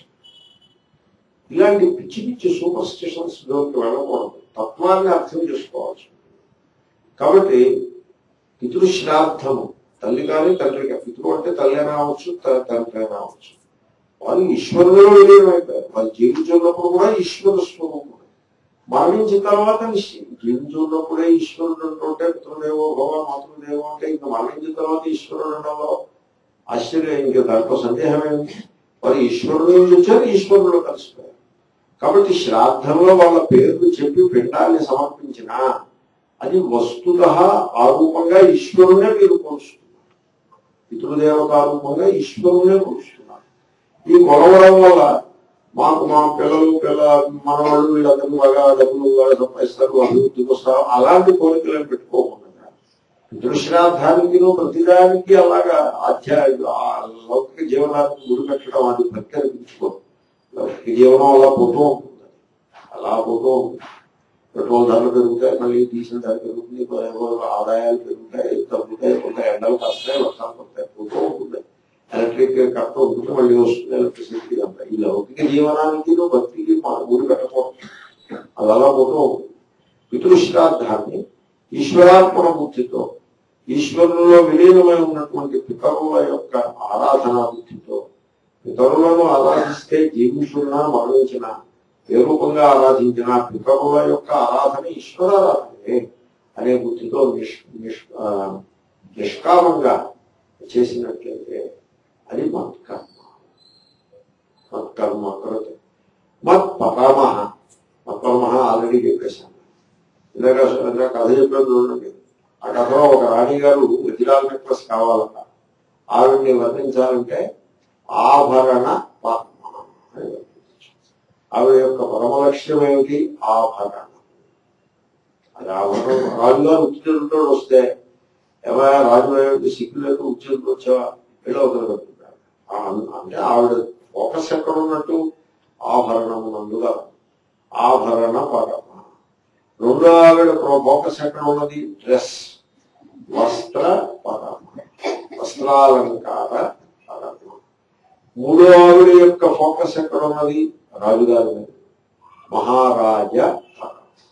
ఇలాంటి పిచ్చి పిచ్చి సూపర్ స్టిషన్స్ లోకి వెళ్ళకూడదు తత్వాన్ని అర్థం చేసుకోవాల్సి ఉంటుంది. కాబట్టి పితృ శ్రాద్ధము తల్లి కానీ తండ్రి కానీ పితృ అంటే తల్లి అయినా అవచ్చు త- తండ్రి అయినా అవచ్చు వాళ్ళు ఈశ్వరులో విలీనమైపోయారు వాళ్ళు జీవించున్నప్పుడు కూడా ఈశ్వర స్వరూపం మరణించిన తర్వాత నిశ్చయం జీవించున్నప్పుడే ఈశ్వరుడు అంటుంటే పితృదేవో భవ మాతృదేవో అంటే ఇంకా మరణించిన తర్వాత ఈశ్వరుడు ఉండవో ఆశ్చర్యం ఇంకా దాంట్లో సందేహం ఏమిటి వారు ఈశ్వరుడు వచ్చారు ఈశ్వరుడు కలిసిపోయారు కాబట్టి శ్రాద్ధంలో వాళ్ళ పేర్లు చెప్పి పిండాన్ని సమర్పించిన అది వస్తుత ఆరూపంగా ఈశ్వరునే మీరు కొలుస్తున్నారు పితృదేవతారూపంగా ఈశ్వరునే కొలుస్తున్నారు ఈ కొలవడం వల్ల మాకు మా పిల్లలు పిల్ల మనవాళ్ళు వీళ్ళందరూ బాగా డబ్బులు బాగా సంపాదిస్తారు అభివృద్ధికి వస్తారు అలాంటి కోరికలను పెట్టుకోకుండా పితృశ్రాద్ధానికి ప్రతిదానికి అలాగా ఆధ్యాత్మిక ఆ లౌకిక జీవనానికి గురి పెట్టడం అది భక్తి అనిపించుకోదు లౌకిక జీవనం అలా పోతూ ఉంటుంది అలా పోతూ ఉంటుంది పెట్రోల్ ధరలు పెరుగుతాయి మళ్ళీ డీజిల్ ధర పెరుగుతుంది ఏవో ఆదాయాలు పెరుగుతాయి తగ్గుతాయి కొంత ఎండలు కాస్తాయి వర్షాలు పడతాయి పోతూ ఉంటుంది ఎలక్ట్రిక్ కరెక్ట్ ఉంటుంది మళ్ళీ వస్తుంది ఎలక్ట్రిసిటీ అంతా ఈ లౌకిక జీవనానికి భక్తికి మా- గురి పెట్టకూడదు అది అలా పోతూ ఉంటుంది పితృశ్రాద్ధాన్ని ఈశ్వరార్పణ బుద్ధితో ఈశ్వరులో విలీనమై ఉన్నటువంటి పితరుల యొక్క ఆరాధనా బుద్ధితో పితరులను ఆరాధిస్తే జీవించున్నా మరణించిన ఏ రూపంగా ఆరాధించిన పితరుల యొక్క ఆరాధన ఈశ్వరారాధనే అనే బుద్ధితో నిష్ నిష్ ఆ, నిష్కామంగా చేసినట్లయితే అది మత్కర్మ మత్కర్మ కృతి మత్ పరమ మత్పరమ ఆల్రెడీ చెప్పేశాను ఇందాక ఇందాక కథ చెప్పాను చూడండి ఆ కథలో ఒక రాణి గారు వజ్రాల నెక్లెస్ కావాలట ఆవిడ్ని వర్ణించాలంటే ఆభరణ పద్మ అని వర్ణించారు. ఆవిడ యొక్క పరమ లక్ష్యం ఏమిటి ఆభరణ అది ఆభరణం రాజుగారు ఉచ్చితో వస్తే ఏమైనా రాజు ఏమిటి సిగ్గు లేక ఉచ్చితో వచ్చావా వెళ్ళి ఒకరు కట్టుకుంటారు అంటే ఆవిడ ఫోకస్ ఎక్కడ ఉన్నట్టు ఆభరణము నందుగా ఆభరణ పరమ రెండో ఆవిడ ఫోకస్ ఎక్కడ ఉన్నది డ్రెస్ వస్త్ర పరమ వస్త్రాలంకార పరమ మూడో ఆవిడ యొక్క ఫోకస్ ఎక్కడ ఉన్నది రాజుగారి మీద మహారాజ పరమ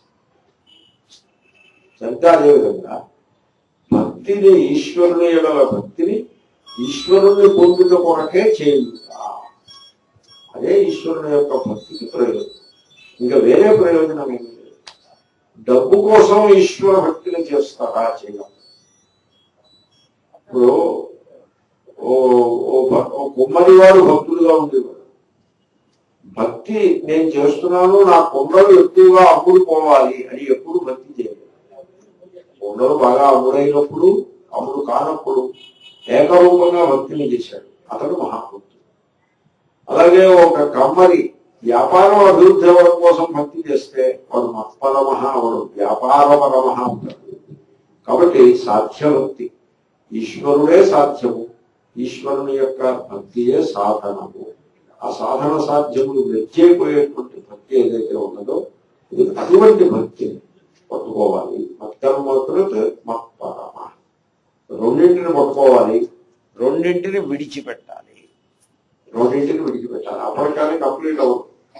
సరిగ్గా అదేవిధంగా భక్తిని ఈశ్వరుని ఎడల భక్తిని ఈశ్వరుని పొందుట కొరకే చేయుట అదే ఈశ్వరుని యొక్క భక్తికి ప్రయోజనం ఇంకా వేరే ప్రయోజనం ఏమి లేదు డబ్బు కోసం ఈశ్వర భక్తిని చేస్తారా చేయాలి ఇప్పుడు ఓ ఓ భ- ఓ కుమ్మరి వాడు భక్తుడుగా ఉండేవాడు భక్తి నేను చేస్తున్నాను నా కుండలు ఎక్కువగా అమ్ముడు పోవాలి అని ఎప్పుడు భక్తి చేయలేదు కుండలు బాగా అమ్ముడైనప్పుడు అమ్ముడు కానప్పుడు ఏకరూపంగా భక్తిని చేశాడు అతడు మహాభక్తుడు అలాగే ఒక కమ్మరి వ్యాపారం అభివృద్ధి అవ్వడం కోసం భక్తి చేస్తే వాడు మత్పరమహ అవడు వ్యాపారపరమహ అవుతాడు కాబట్టి సాధ్యభక్తి ఈశ్వరుడే సాధ్యము ఈశ్వరుని యొక్క భక్తియే సాధనము ఆ సాధన సాధ్యములు వెచ్చైపోయేటువంటి భక్తి ఏదైతే ఉన్నదో ఇది అటువంటి భక్తిని పట్టుకోవాలి మత్కర్మకృత్ మత్పరమ రెండింటిని పట్టుకోవాలి రెండింటిని విడిచిపెట్టాలి రెండింటిని విడిచిపెట్టాలి అప్పటికానే కంప్లీట్ అవ్వదు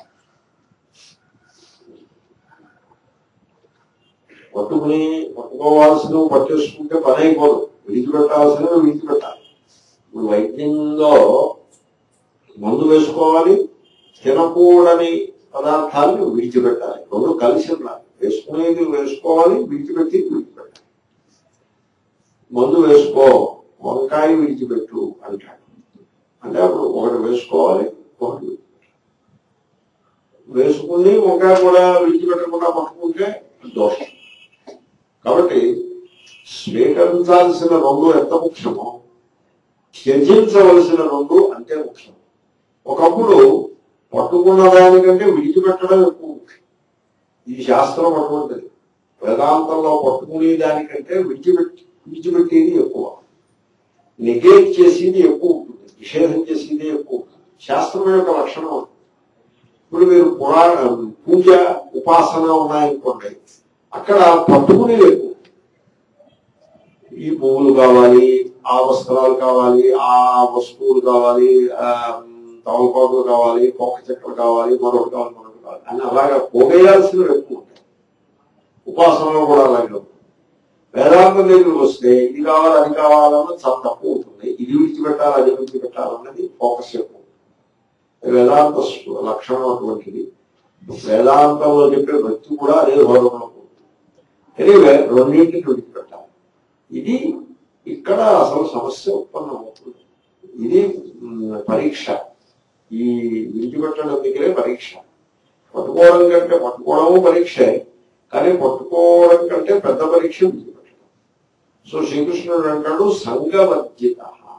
పట్టుకుని పట్టుకోవాల్సినవి పట్టేసుకుంటే పని అయిపోదు విడిచిపెట్టాల్సినవి విడిచిపెట్టాలి ఇప్పుడు వైద్యంలో మందు వేసుకోవాలి తినకూడని పదార్థాలను విడిచిపెట్టాలి రెండు కలిసి ఉండాలి వేసుకునేది వేసుకోవాలి విడిచిపెట్టి విడిచిపెట్టాలి మందు వేసుకో వంకాయ విడిచిపెట్టు అంటాడు అంటే అప్పుడు ఒకటి వేసుకోవాలి ఒకటి విడిచిపెట్టాలి. వేసుకుని వంకాయ కూడా విడిచిపెట్టకుండా పట్టుకుంటే దోషం కాబట్టి స్వీకరించాల్సిన రెండు ఎంత ముఖ్యమో త్యజించవలసిన రెండు అంతే ముఖ్యం ఒకప్పుడు పట్టుకున్న దానికంటే విడిచిపెట్టడం ఎక్కువ ముఖ్యం ఈ శాస్త్రం అటువంటిది వేదాంతంలో పట్టుకునే దానికంటే విడిచిపెట్టి విడిచిపెట్టేది ఎక్కువ నెగేట్ చేసేది ఎక్కువ ఉంటుంది నిషేధం చేసేది ఎక్కువ ఉంటుంది శాస్త్రం యొక్క లక్షణం అది. ఇప్పుడు మీరు పురాణ పూజ ఉపాసన ఉన్నాయనుకోండి అక్కడ పట్టుకునేది ఎక్కువ ఈ పువ్వులు కావాలి ఆ వస్త్రాలు కావాలి ఆ వస్తువులు కావాలి ఆ, తమలపాకులు కావాలి పొక్క చెక్కలు కావాలి మరొకటి కావాలి మరొకటి కావాలి అని అలాగా పోగేయాల్సినవి ఎక్కువ ఉంటాయి ఉపాసనలో కూడా అలాగే ఉంటుంది వేదాంతం దగ్గరికి వస్తే ఇది కావాలి అది కావాలన్నది చాలా తక్కువ ఉంటుంది ఇది విడిచిపెట్టాలి అది విడిచిపెట్టాలన్నది ఫోకస్ ఎక్కువ వేదాంత స్వ- లక్షణం అటువంటిది వేదాంతంలో చెప్పే వ్యక్తి కూడా అదే ధోరణలో ఎనివే రెండింటిని విడిచిపెట్టాలి ఇది ఇక్కడ అసలు సమస్య ఉత్పన్నమవుతుంది ఇది మ్, పరీక్ష ఈ విడిచిపెట్టడం దగ్గరే పరీక్ష పట్టుకోవడం కంటే పట్టుకోవడము పరీక్షే కానీ పట్టుకోవడం కంటే పెద్ద పరీక్ష విడిచిపెట్టడం సో శ్రీకృష్ణుడు అంటాడు సంగవర్జిత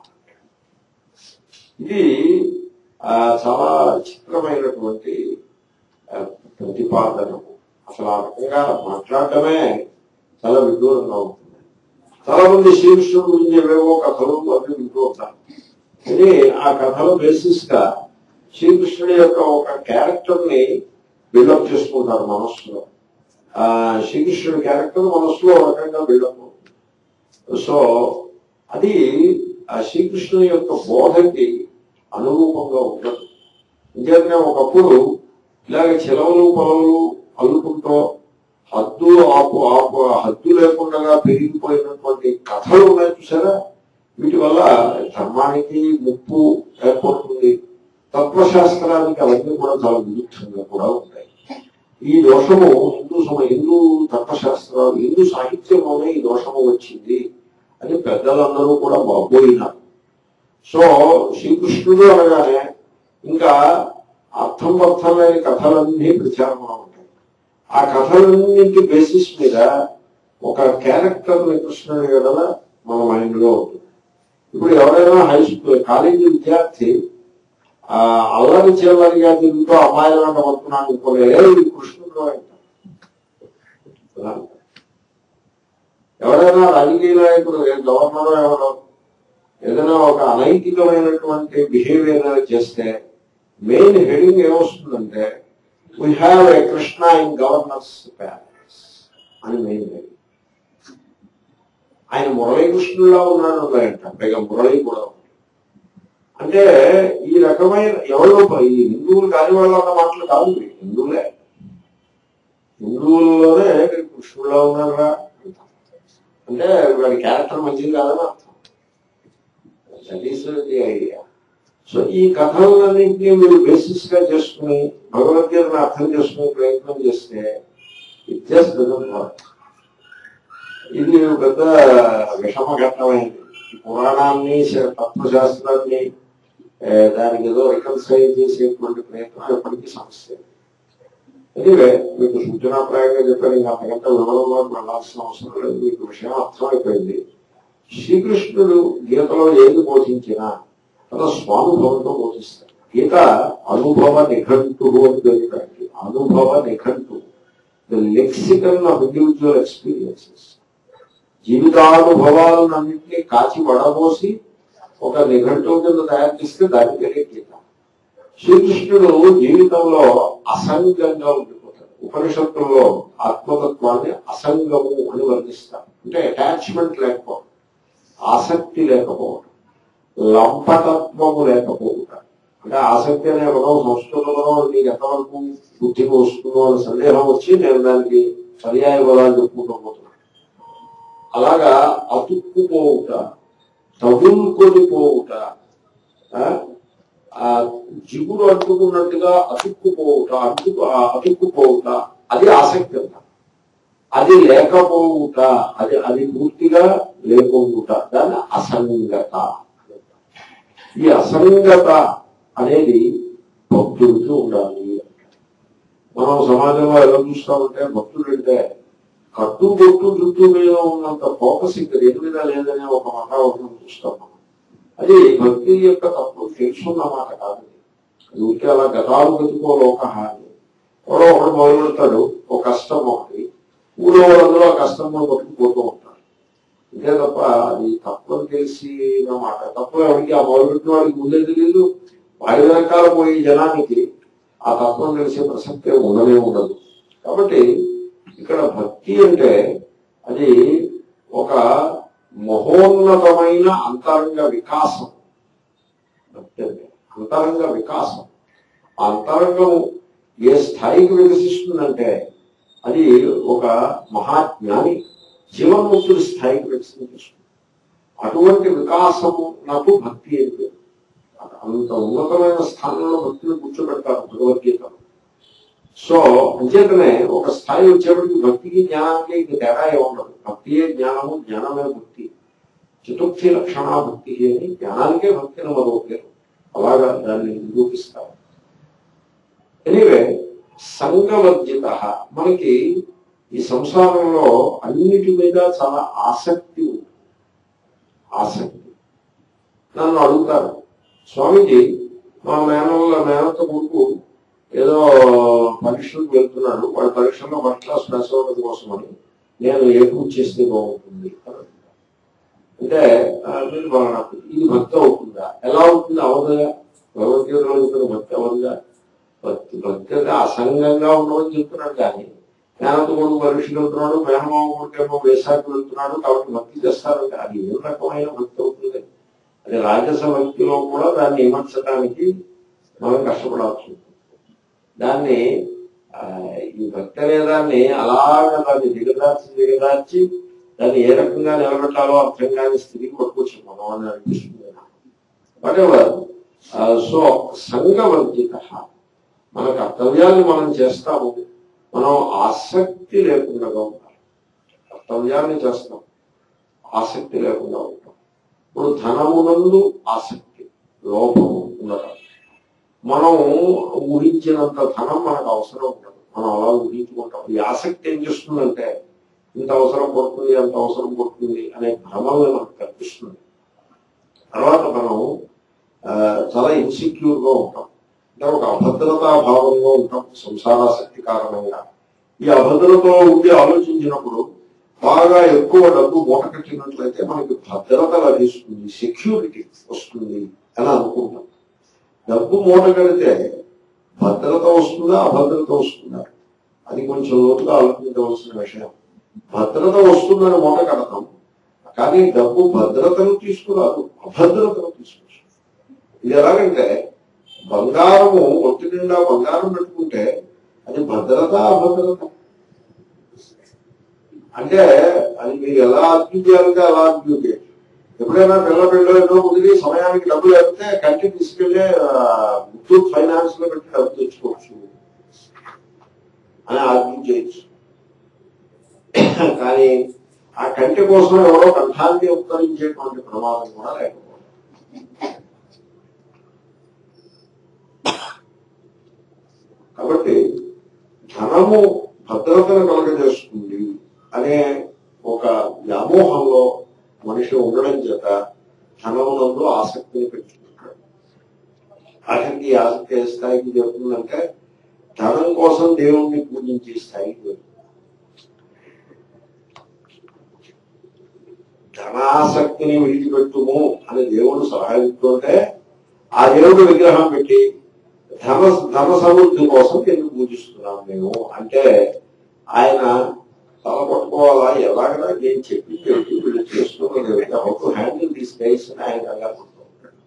ఇది ఆ, చాలా చిత్రమైనటువంటి ఆ, ప్రతిపాదనము అసలు ఆ రకంగా మాట్లాడటమే చాలా విదూరంగా ఉంటుంది చాలా మంది శ్రీకృష్ణుడు గురించి ఏవేవో కథలు అవి వింటూ ఉంటారు కానీ ఆ కథల బేసిస్ గా శ్రీకృష్ణుడి యొక్క ఒక క్యారెక్టర్ ని బిల్డప్ చేసుకుంటారు మనస్సులో ఆ శ్రీకృష్ణుడి క్యారెక్టర్ మనస్సులో ఒక రకంగా బిల్డప్ అవుతుంది సో అది ఆ శ్రీకృష్ణుని యొక్క బోధకి అనురూపంగా ఉండదు ఇంకేతనే ఒకప్పుడు ఇలాగ చిలవలు పొలవులు అల్లుకుంటూ హద్దు ఆపు ఆపు హద్దు లేకుండా పెరిగిపోయినటువంటి కథలు ఉన్నాయి చూసారా వీటి వల్ల ధర్మానికి ముప్పు ఏర్పడుతుంది తత్వశాస్త్రానికి అవన్నీ కూడా చాలా విరుద్ధంగా కూడా ఉంటాయి ఈ దోషము హిందూ సమ హిందూ తత్వశాస్త్రాలు హిందూ సాహిత్యంలోనే ఈ దోషము వచ్చింది అని పెద్దలందరూ కూడా బాబోయినారు సో శ్రీకృష్ణుడు అనగానే ఇంకా అర్థం అర్థం లేని కథలన్నీ ప్రచారంలో ఉంటాయి ఆ కథలన్నింటి బేసిస్ మీద ఒక క్యారెక్టర్ ని కృష్ణుడి ఎడల మన మైండ్ లో ఉంటుంది ఇప్పుడు ఎవరైనా హై స్కూల్ కాలేజీ విద్యార్థి ఆ అల్లరి చిల్లరిగా తిరుగుతూ అమ్మాయిలను పడుతున్నాను అనుకోలే ఇది కృష్ణుడు అంటారు కదా? ఎవరైనా రాజకీయ నాయకుడు ఏ గవర్నర్ ఎవరో ఏదైనా ఒక అనైతికమైనటువంటి బిహేవియర్ చేస్తే మెయిన్ హెడింగ్ ఏమొస్తుందంటే we have a Krishna in governor's palace అని మెయిన్ హెడింగ్ ఆయన మురళీకృష్ణులా ఉన్నాడు అంట పైగా మురళి కూడా ఉంది. అంటే ఈ రకమైన ఎవరో ఈ హిందువులు కాని వాళ్ళు అన్న మాటలు కాదు ఇవి. హిందువులే హిందువుల్లోనే మీరు కృష్ణుడులా ఉన్నారా అంటే వాడి క్యారెక్టర్ మంచిది కాదని అర్థం that is the idea so ఈ కథలన్నింటినీ మీరు బేసిస్ గా చేసుకుని భగవద్గీతను అర్థం చేసుకునే ప్రయత్నం చేస్తే ఇట్ జస్ట్ ఇది ఒక పెద్ద విషమ ఘట్టమైంది ఈ పురాణాన్ని శ- తత్వశాస్త్రాన్ని ఏ, దానికి ఏదో రికన్సైల్ చేసేటువంటి ప్రయత్నం ఎప్పటికీ సమస్య ఎనివే మీకు సూచనాప్రాయంగా చెప్పాను ఇంకా అంతకంటే వివరంలో వెళ్ళాల్సిన అవసరం లేదు మీకు విషయం అర్థమైపోయింది శ్రీకృష్ణుడు గీతలో ఏది బోధించినా తన స్వానుభవంతో బోధిస్తాడు గీత అనుభవ నిఘంటు అని పేరు దానికి. అనుభవ నిఘంటు the lexical of individual experiences జీవితానుభవాలన్నింటినీ కాచి వడబోసి ఒక నిఘంటు కింద తయారు చేస్తే దాని పేరే గీత శ్రీకృష్ణుడు జీవితంలో అసంగంగా ఉండిపోతాడు ఉపనిషత్తుల్లో ఆత్మతత్వాన్ని అసంగము అని వర్ణిస్తారు అంటే అటాచ్మెంట్ లేకపోవడం ఆసక్తి లేకపోవడం లంపటత్వము లేకపోవడం అంటే ఆసక్తి అనే పదం సంస్కృతంలో నీకు ఎంతవరకు బుద్ధికి వస్తుందో అనే సందేహం వచ్చి నేను దానికి పర్యాయ పదాలు చెప్పుకుంటూ పోతున్నాను అలాగా అతుక్కుపోవుట తగులుకొని పోవుట ఆ, ఆ జిగురు అతుక్కున్నట్టుగా అతుక్కుపోవుట అతుక్కు ఆ అతుక్కుపోవుట అది ఆసక్తి అంట అది లేకపోవుట అది అది పూర్తిగా లేకపోవుట దాన్ని అసంగత అంటారు. ఈ అసంగత అనేది భక్తుడికి ఉండాలి అంటారు. మనం సమాజంలో ఎలా చూస్తామంటే భక్తుడు అంటే కట్టు బొట్టు జుట్టు మీద ఉన్నంత ఫోకస్ ఇక్కడ దేని మీద లేదనే ఒక వాతావరణం చూస్తాం మనం అది భక్తి యొక్క తత్వం తెలుసున్నమాట కాదు అది ఊరికే అలా గతాలు గతికో లోక అని ఎవడో ఒకడు మొదలు పెడతాడు ఒక కష్టం ఒకటి ఊళ్ళో వాళ్ళందరూ ఆ కష్టం పట్టుకుపోతూ ఉంటారు అంతే తప్ప అది తప్పని తెలిసిన మాట తప్ప ఎవరికి ఆ మొదలుపెట్టిన వాడికి ముందే తెలియదు వాడి వెనకాల పోయే జనానికి ఆ తత్వం తెలిసే ప్రసక్తే ఉండనే ఉండదు కాబట్టి ఇక్కడ భక్తి అంటే అది ఒక మహోన్నతమైన అంతరంగ వికాసం భక్తి అంటే అంతరంగ వికాసం ఆ అంతరంగము ఏ స్థాయికి వికసిస్తుందంటే అది ఒక మహాజ్ఞాని జీవన్ముక్తుడి స్థాయికి వికసిస్తుంది అటువంటి వికాసము నాకు భక్తి అని పేరు అంత ఉన్నతమైన స్థానంలో భక్తిని కూర్చోబెడతారు భగవద్గీతలో సో అంచేతనే ఒక స్థాయి వచ్చేప్పటికి భక్తికి జ్ఞానానికి ఇంక తేడా ఏ ఉండదు భక్తియే జ్ఞానము జ్ఞానమే భక్తి చతుర్థి లక్షణ భక్తి అని జ్ఞానానికే భక్తిని మరో పేరు అలాగా దాన్ని నిరూపిస్తారు ఎనివే సంగవర్జిత మనకి ఈ సంసారంలో అన్నిటి మీద చాలా ఆసక్తి ఉంది ఆసక్తి నన్ను అడుగుతారు స్వామీజీ మా మేనల్ల మేనత్త కొడుకు ఏదో పరీక్షలకు వెళ్తున్నాడు వాడి పరీక్షల్లో ఫస్ట్ క్లాస్ పాస్ అవ్వడం కోసమని నేను ఏ పూజ చేస్తే బాగుంటుంది అని అడుగుతాను. అంటే ఆ, మీరు బాగా నాకు ఇది భక్తి అవుతుందా ఎలా అవుతుంది అవదుగా భగవద్గీతలో చెప్పిన భక్తి అవదుగా భక్తి భక్తి అంటే అసంగంగా ఉండవని చెప్తున్నాడు కానీ మేనత్త కొడుకు పరీక్షలు వెళ్తున్నాడు మేనమామ కొడుకేమో వేసాకు వెళ్తున్నాడు కాబట్టి భక్తి చేస్తారంటే అది ఏ రకమైన భక్తి అవుతుంది అది రాజస భక్తిలో కూడా దాన్ని విమర్శడానికి మనం కష్టపడాల్సి ఉంటుంది దాన్ని ఆ, ఈ భక్తి అనే దాన్ని అలాగ దాన్ని దిగదార్చి దిగదార్చి దాన్ని ఏ రకంగా నిలబెట్టాలో అర్థం కాని స్థితికి పట్టుకొచ్చి మనం అని అనిపిస్తుంది వాటెవర్ సో సంఘవర్జిత మన కర్తవ్యాన్ని మనం చేస్తాము మనం ఆసక్తి లేకుండా ఉంటాం కర్తవ్యాన్ని చేస్తాం ఆసక్తి లేకుండా ఉంటాం ఇప్పుడు ధనమునందు ఆసక్తి లోపము ఉండదు మనం ఊహించినంత ధనం మనకు అవసరం ఉండదు మనం అలా ఊహించుకుంటాం ఈ ఆసక్తి ఏం చేస్తుందంటే ఇంత అవసరం పడుతుంది అంత అవసరం పడుతుంది అనే భ్రమల్ని మనకు కల్పిస్తుంది తర్వాత మనం ఆ, చాలా ఇన్సెక్యూర్ గా ఉంటాం అంటే ఒక అభద్రతా భావంలో ఉంటాం సంసారాసక్తి కారణంగా ఈ అభద్రతలో ఉండి ఆలోచించినప్పుడు బాగా ఎక్కువ డబ్బు మూట కట్టినట్లయితే మనకి భద్రత లభిస్తుంది సెక్యూరిటీ వస్తుంది అని అనుకుంటాం డబ్బు మూట కడితే భద్రత వస్తుందా అభద్రత వస్తుందా అది కొంచెం లోతుగా ఆలోచించవలసిన విషయం భద్రత వస్తుందని మూట కడతాం కానీ డబ్బు భద్రతను తీసుకురాదు అభద్రతను తీసుకొస్తుంది ఇది ఎలాగంటే బంగారము ఒత్తి నిండా బంగారం పెట్టుకుంటే అది భద్రత అభద్రత అంటే అది మీరు ఎలా అర్గ్యూ చేయాలంటే అలా అర్గ్యూ చేయాలి ఎప్పుడైనా పిల్ల పిల్లలు కుదిరి సమయానికి డబ్బులు లేకపోతే కంటి తీసుకెళ్లి ముత్తూట్ ఫైనాన్స్ లో పెట్టి డబ్బు తెచ్చుకోవచ్చు అని ఆర్గ్యూ చేయొచ్చు కానీ ఆ కంటి కోసం ఎవరో కంఠాన్ని ఉపకరించేటువంటి ప్రమాదం కూడా లేకపోవడం కాబట్టి ధనము భద్రతను కలగజేస్తుంది అనే ఒక వ్యామోహంలో మనిషి ఉండడం చేత ధనమునందు ఆసక్తిని పెంచుకుంటాడు ఆఖరికి ఈ ఆసక్తి ఏ స్థాయికి చెప్తుందంటే ధనం కోసం దేవుణ్ణి పూజించే స్థాయికి వెళ్తుంది ధనాసక్తిని విడిచిపెట్టుము అని దేవుడు సలహా ఇస్తుంటే ఆ దేవుడు విగ్రహం పెట్టి ధన ధన సమృద్ధి కోసం నేను పూజిస్తున్నాను నేను అంటే ఆయన తల పట్టుకోవాలా ఎలాగైనా నేను చెప్పి చెప్పి వీళ్ళు చేస్తున్నది how to handle this guys అని ఆయన కంగారు పడుతూ ఉంటాడు.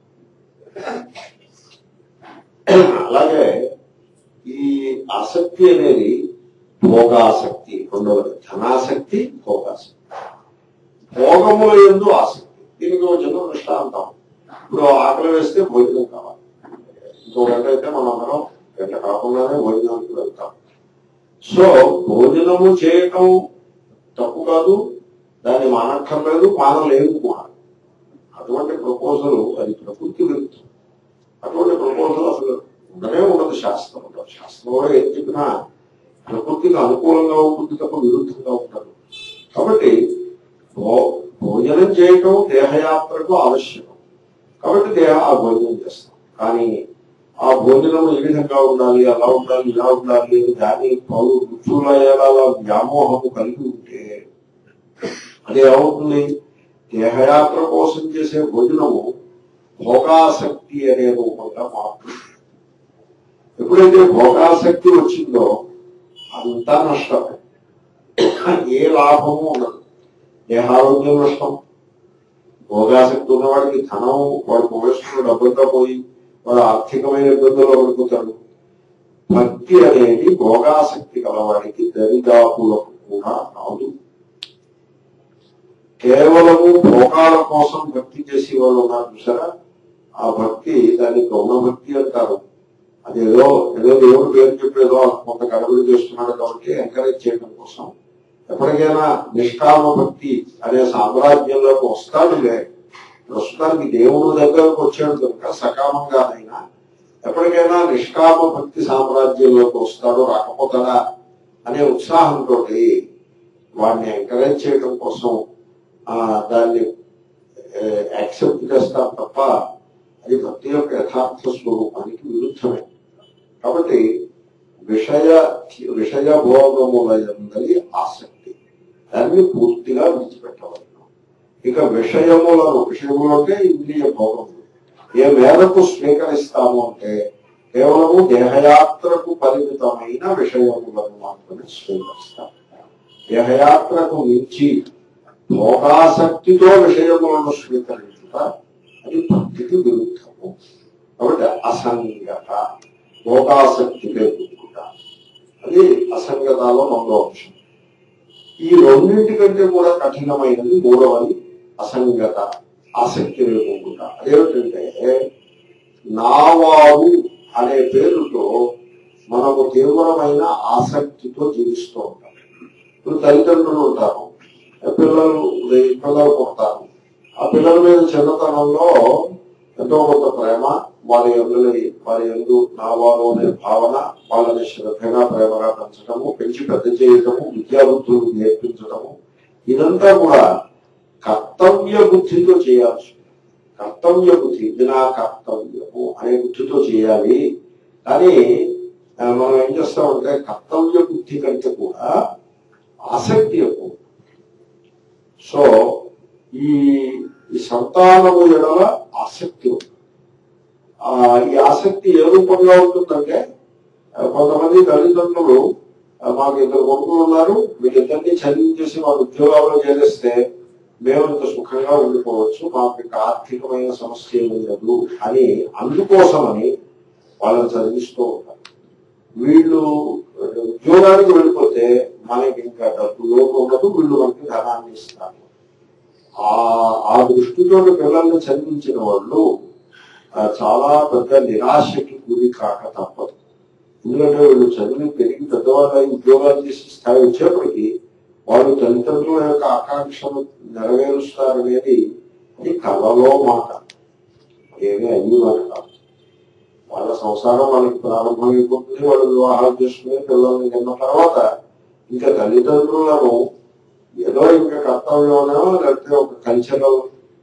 అలాగే ఈ ఆసక్తి అనేది భోగాసక్తి రెండవది ధనాసక్తి భోగాసక్తి భోగముల ఎందు ఆసక్తి దీనికి ఒక చిన్న దృష్టాంతం ఇప్పుడు ఆకలి వేస్తే భోజనం కావాలి ఇంకో గంట అయితే మనందరం గంట కాకుండానే భోజనానికి వెళ్తాం సో భోజనము చేయటం తప్పు కాదు దాన్ని మానక్కర్లేదు మానలేదు కూడా అటువంటి ప్రపోజల్ అది ప్రకృతి విరుద్ధం అటువంటి ప్రపోజల్ అసలు ఉండనే ఉండదు శాస్త్రంలో శాస్త్రంలో ఏం చెప్పినా ప్రకృతికి అనుకూలంగా ఉంటుంది తప్ప విరుద్ధంగా ఉంటారు కాబట్టి భో- భోజనం చేయటం దేహయాత్రకు ఆవశ్యకం కాబట్టి దేహ ఆ భోజనం చేస్తాం కానీ ఆ భోజనం ఏ విధంగా ఉండాలి అలా ఉండాలి ఇలా ఉండాలి అని దాని పౌరు రుచులయాల వ్యామోహము కలిగి ఉంటే అది ఏమవుతుంది దేహయాత్ర కోసం చేసే భోజనము భోగాసక్తి అనే రూపంగా మారుతుంది ఎప్పుడైతే భోగాసక్తి వచ్చిందో అంతా నష్టమే ఏ లాభము ఉండదు దేహారోగ్యం నష్టం భోగాసక్తి ఉన్నవాడికి ధనం వాడు పోషణ డబ్బులతో పోయి వాడు ఆర్థికమైన ఇబ్బందుల్లో పడిపోతాడు భక్తి అనేది భోగాసక్తి గలవాడికి దరిదాపులకు కూడా రాదు కేవలము భోగాల కోసం భక్తి చేసే వాళ్ళు ఉన్నారు చూసారా ఆ భక్తి దాన్ని గౌణ భక్తి అంటారు అదేదో ఏదో దేవుడు పేరు చెప్పేదో కొంత గడబడి చేస్తున్నాడు కాబట్టి ఎంకరేజ్ చేయడం కోసం ఎప్పటికైనా నిష్కామ భక్తి అనే సామ్రాజ్యంలోకి వస్తాడులే ప్రస్తుతానికి దేవుడు దగ్గరకు వచ్చాడు కనుక సకామంగానైనా ఎప్పటికైనా నిష్కామ భక్తి సామ్రాజ్యంలోకి వస్తాడు రాకపోతాడా అనే ఉత్సాహంతో వాడిని ఎంకరేజ్ చేయడం కోసం ఆ దాన్ని యాక్సెప్ట్ చేస్తారు తప్ప అది భక్తి యొక్క యథార్థ స్వరూపానికి విరుద్ధమే కాబట్టి విషయ విషయ భోగములందరి ఆసక్తి దాన్ని పూర్తిగా విడిచిపెట్టవలను ఇక విషయములను విషయములు అంటే ఇంద్రియ భోగములు ఏ మేరకు స్వీకరిస్తాము అంటే కేవలము దేహయాత్రకు పరిమితమైన విషయములను మాత్రమే స్వీకరిస్తాం దేహయాత్రకు మించి భోగాసక్తితో విషయములను స్వీకరించుట అది భక్తికి విరుద్ధము కాబట్టి అసంగత భోగాసక్తి లేకుండా అది అసంగతలో రెండో అంశం ఈ రెండింటికంటే కూడా కఠినమైనది మూడవది అసంగత ఆసక్తి లేకుండా అదేమిటంటే నావారు అనే పేరుతో మనకు తీవ్రమైన ఆసక్తితో జీవిస్తూ ఉంటాం ఇప్పుడు తల్లిదండ్రులు ఉంటారు పిల్లలు పిల్లలు పుడతారు ఆ పిల్లల మీద చిన్నతనంలో ఎంతో కొంత ప్రేమ వారి ఎందులని వారి ఎందు నా వారు అనే భావన వాళ్ళని శ్రద్ధగా ప్రేమగా పెంచడము పెంచి పెద్ద చేయటము విద్యాబుద్ధులు నేర్పించడము ఇదంతా కూడా కర్తవ్య బుద్ధితో చేయాల్సి ఉంది. కర్తవ్య బుద్ధి ఇది నా కర్తవ్యము అనే బుద్ధితో చేయాలి కానీ ఆ, మనం ఏం చేస్తామంటే కర్తవ్య బుద్ధి కంటే కూడా ఆసక్తి ఎక్కువ సో ఈ ఈ సంతానము ఎడల ఆసక్తి ఉంది ఆ ఈ ఆసక్తి ఏ రూపంగా ఉంటుందంటే ఆ, కొంతమంది తల్లిదండ్రులు ఆ, మాకు ఇద్దరు కొడుకులు ఉన్నారు వీళ్ళిద్దరినీ చదివించేసి మా ఉద్యోగాల్లో చేరిస్తే మేము ఇంత సుఖంగా ఉండిపోవచ్చు మాకు ఇంకా ఆర్థికమైన సమస్య ఏమీ లేదు అని అందుకోసమని వాళ్ళని చదివిస్తూ ఉంటారు వీళ్ళు ఉద్యోగానికి వెళ్ళిపోతే మనకి ఇంకా డబ్బు లోపు ఉండదు వీళ్ళు మనకి ధనాన్ని ఇస్తారు ఆ ఆ దృష్టితో పిల్లల్ని చదివించిన వాళ్ళు ఆ, చాలా పెద్ద నిరాశకి గురి కాక తప్పదు ఎందుకంటే వీళ్ళు చదివి పెరిగి పెద్దవాళ్ళ ఉద్యోగాలు చేసి స్థాయి వచ్చేప్పటికి వాళ్ళు తల్లిదండ్రుల యొక్క ఆకాంక్షలు నెరవేరుస్తారనేది అది కళలో మాట ఏమీ అయ్యి మాట కాదు వాళ్ళ సంసారం వాళ్ళకి ప్రారంభమైపోతుంది వాళ్ళు వివాహాలు చేసుకుని పిల్లల్ని కన్న తర్వాత ఇంకా తల్లిదండ్రులను ఏదో ఇంకా కర్తవ్యమో లేకపోతే ఒక కల్చరల్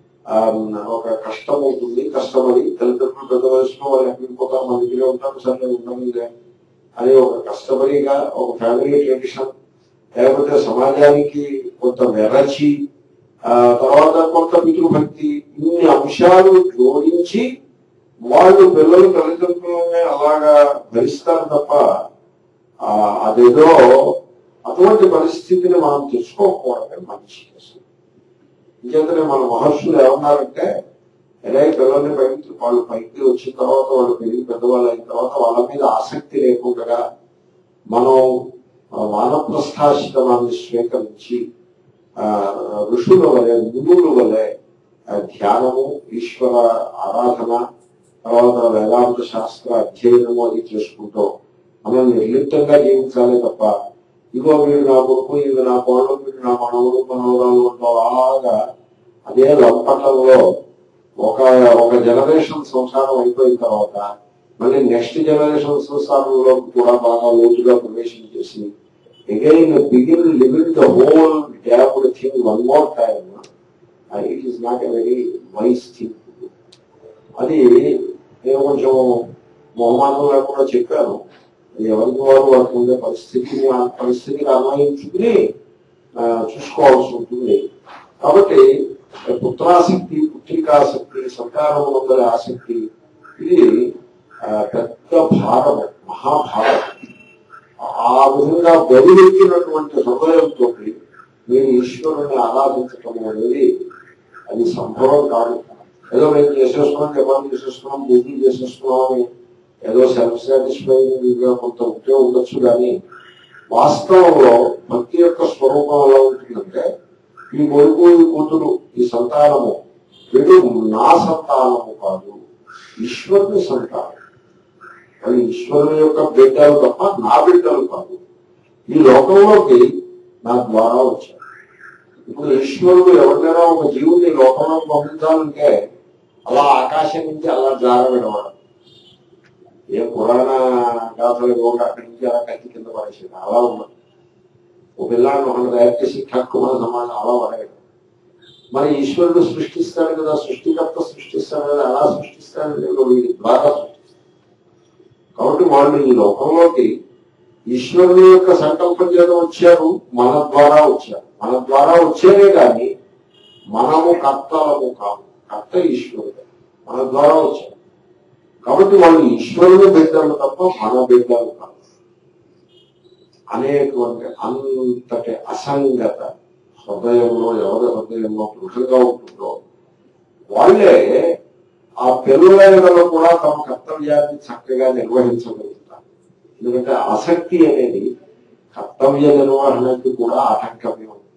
ఒక కష్టం ఉంటుంది కష్టపడి తల్లిదండ్రులు పెద్ద వయసులో వాళ్ళు ఎక్కడికి పోతారు మన దగ్గర ఉంటారు సరే ఉండమిదే అని ఒక కష్టపడిగా ఒక ఫ్యామిలీ ట్రెడిషన్ లేకపోతే సమాజానికి కొంత వెరచి ఆ తర్వాత కొంత పితృభక్తి ఇన్ని అంశాలు జోడించి వాళ్ళు పిల్లలు తల్లిదండ్రులని అలాగా భరిస్తారు తప్ప ఆ, అదేదో అటువంటి పరిస్థితిని మనం తెచ్చుకోకపోవడమే మంచి అసలు ఇంకేతనే మన మహర్షులు ఏమన్నారంటే ఎలా ఈ పిల్లల్ని పైకి వాళ్ళు పైకి వచ్చిన తర్వాత వాళ్ళు పెరిగి పెద్దవాళ్ళు అయిన తర్వాత వాళ్ళ మీద ఆసక్తి లేకుండా మనం ఆ, వానప్రస్థాశ్రమాన్ని స్వీకరించి ఆ, ఋషుల వలె మునుల వలె ఆ, ధ్యానము ఈశ్వర ఆరాధన తర్వాత వేదాంత శాస్త్ర అధ్యయనము అది చేసుకుంటూ మనం నిర్లిప్తంగా జీవించాలి తప్ప ఇగో వీడు నా కొడుకు ఇవి నా కోళ్ళు వీడు నా మనవుడు మనవరాలు అంటూ అలాగా అదే లంపటంలో ఒక ఒక జనరేషన్ సంసారం అయిపోయిన తర్వాత మళ్ళీ నెక్స్ట్ జనరేషన్ సంసారంలో కూడా బాగా లోతుగా ప్రవేశించేసి చేసి again begin living the whole damned thing one more time it is not a very wise thing అది నేను కొంచెం మొహమాటం లేకుండా చెప్పాను అది ఎవరికి వారు వారికి ఉండే పరిస్థితిని ఆ పరిస్థితికి అన్వయించుకుని ఆ, చూసుకోవాల్సి ఉంటుంది కాబట్టి పుత్రాసక్తి పుత్రికాసక్తి సంతానం ఉండే ఆసక్తి ఇది ఆ, పెద్ద భారం మహాభారం ఆ విధంగా బదిలెక్కినటువంటి హృదయంతో మీరు ఈశ్వరుని ఆరాధించటం అనేది అది సంభవం కాదు ఏదో మేము చేసేస్తున్నాం జపాన్ చేసేస్తున్నాం పూజలు చేసేస్తున్నాం అని ఏదో సెల్ఫ్ సాటిస్ఫైయింగ్ గా కొంత ఉంటే ఉండొచ్చు కానీ వాస్తవంలో భక్తి యొక్క స్వరూపం ఎలా ఉంటుందంటే ఈ కొడుకు ఈ కూతురు ఈ సంతానము వీడు నా సంతానము కాదు ఈశ్వరుని సంతానం అది ఈశ్వరుని యొక్క బిడ్డలు తప్ప నా బిడ్డలు కాదు ఈ లోకంలోకి నా ద్వారా వచ్చారు ఇప్పుడు ఈశ్వరుడు ఎవరినైనా ఒక జీవుని లోకంలో పంపించాలంటే అలా ఆకాశం నుంచి అలా జారబెడవాడు ఏ పురాణ గాథలు కూడా అక్కడి నుంచి అలా కత్తి కింద పడేసాడు అలా ఉన్నది ఒక పిల్లాన్ని ఒకటి తయారు చేసి తక్కువ సమాజం అలా పడేయడం మరి ఈశ్వరుడు సృష్టిస్తాడు కదా సృష్టికర్త సృష్టిస్తాడు కదా అలా సృష్టిస్తాడు వీడి ద్వారా సృష్టిస్తాడు కాబట్టి వాళ్ళు ఈ లోకంలోకి ఈశ్వరుని యొక్క సంకల్పం చేత వచ్చారు మన ద్వారా వచ్చారు మన ద్వారా వచ్చేదే కానీ మనము కర్తలము కాదు కర్త ఈశ్వరుడు మన ద్వారా వచ్చారు కాబట్టి వాళ్ళు ఈశ్వరుని బిడ్డలు తప్ప మన బిడ్డలు కాదు అనేటువంటి అంతటి అసంగత హృదయంలో ఎవరి హృదయంలో దృఢంగా ఉంటుందో వాళ్ళే ఆ పిల్లలలో కూడా తమ కర్తవ్యాన్ని చక్కగా నిర్వహించగలుగుతారు ఎందుకంటే ఆసక్తి అనేది కర్తవ్య నిర్వహణకి కూడా ఆటంకమే ఉంది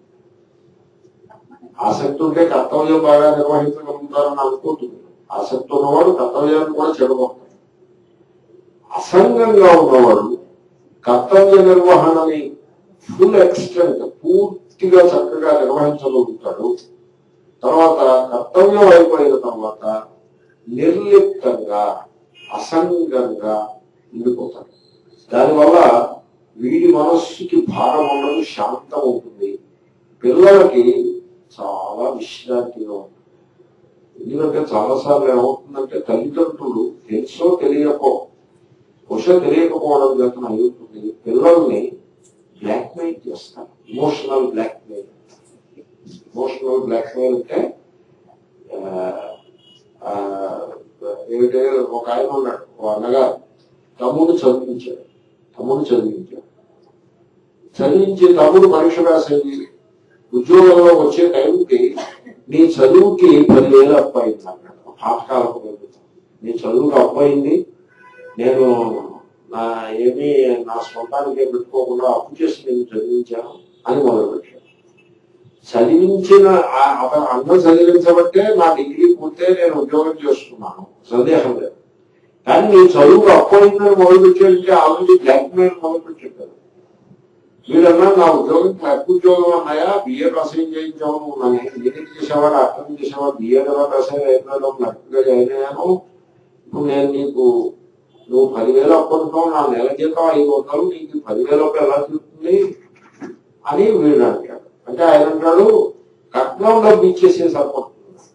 ఆసక్తి ఉంటే కర్తవ్యం బాగా నిర్వహించగలుగుతారని అనుకుంటుంది ఆసక్తి ఉన్నవాడు కర్తవ్యాన్ని కూడా చెడగొడతాడు అసంగంగా ఉన్నవాడు కర్తవ్య నిర్వహణని ఫుల్ ఎక్స్టెంట్ పూర్తిగా చక్కగా నిర్వహించగలుగుతాడు తర్వాత కర్తవ్యం అయిపోయిన తర్వాత నిర్లిప్తంగా అసంగంగా ఉండిపోతాడు దానివల్ల వీడి మనస్సుకి భారం ఉండదు శాంతం ఉంటుంది పిల్లలకి చాలా విశ్రాంతిగా ఉంటుంది ఎందుకంటే చాలాసార్లు ఏమవుతుందంటే తల్లిదండ్రులు తెలుసో తెలియకో బహుశా తెలియకపోవడం చేత అవుతుంది పిల్లల్ని బ్లాక్మెయిల్ చేస్తారు ఇమోషనల్ బ్లాక్మెయిల్ ఇమోషనల్ బ్లాక్మెయిల్ అంటే ఆ, ఆ, ఏమిటంటే ఒక ఆయన ఉన్నాడు ఒక అన్నగారు తమ్ముడు చదివించాడు తమ్ముడు చదివించాడు చదివించి తమ్ముడు పరీక్ష రాసేది ఉద్యోగంలో వచ్చే టైంకి నీ చదువుకి పదివేలు అప్పయింది అన్నాడు పాఠకాలకు వెళ్తాం నీ చదువుకి అప్పయింది నేను నా ఏమీ నా సొంతానికి పెట్టుకోకుండా అప్పు చేసి నేను చదివించాను అని మొదలుపెట్టాను చదివించిన ఆ- అతను అన్న చదివించబట్టే నా డిగ్రీ పూర్తే నేను ఉద్యోగం చేస్తున్నాను సందేహం లేదు కానీ నీ చదువు అప్పయిందని మొదలుపెట్టాడంటే ఆల్రెడీ బ్లాక్ మెయిల్ మొదలుపెట్టాడు కదా వీడన్నా నా ఉద్యోగం క్లర్క్ ఉద్యోగం అన్నాయా బిఏ రసైన్ చేయించావు నువ్వు నన్ను ఇంజనీరింగ్ చేసావా అర్థం చేసావా బిఏ కదా రసైన్ అయిపోయావు క్లర్క్ గా జాయిన్ అయ్యాను ఇప్పుడు నేను నీకు నువ్వు పదివేలు అప్పుడుతావు నా నెల జీతం ఐదు వందలు నీకు పదివేలు అప్పు ఎలా చూస్తుంది అని వీడు అంటాడు అంటే ఆయన అంటాడు కట్నం డబ్బు ఇచ్చేసి సరిపోతుంది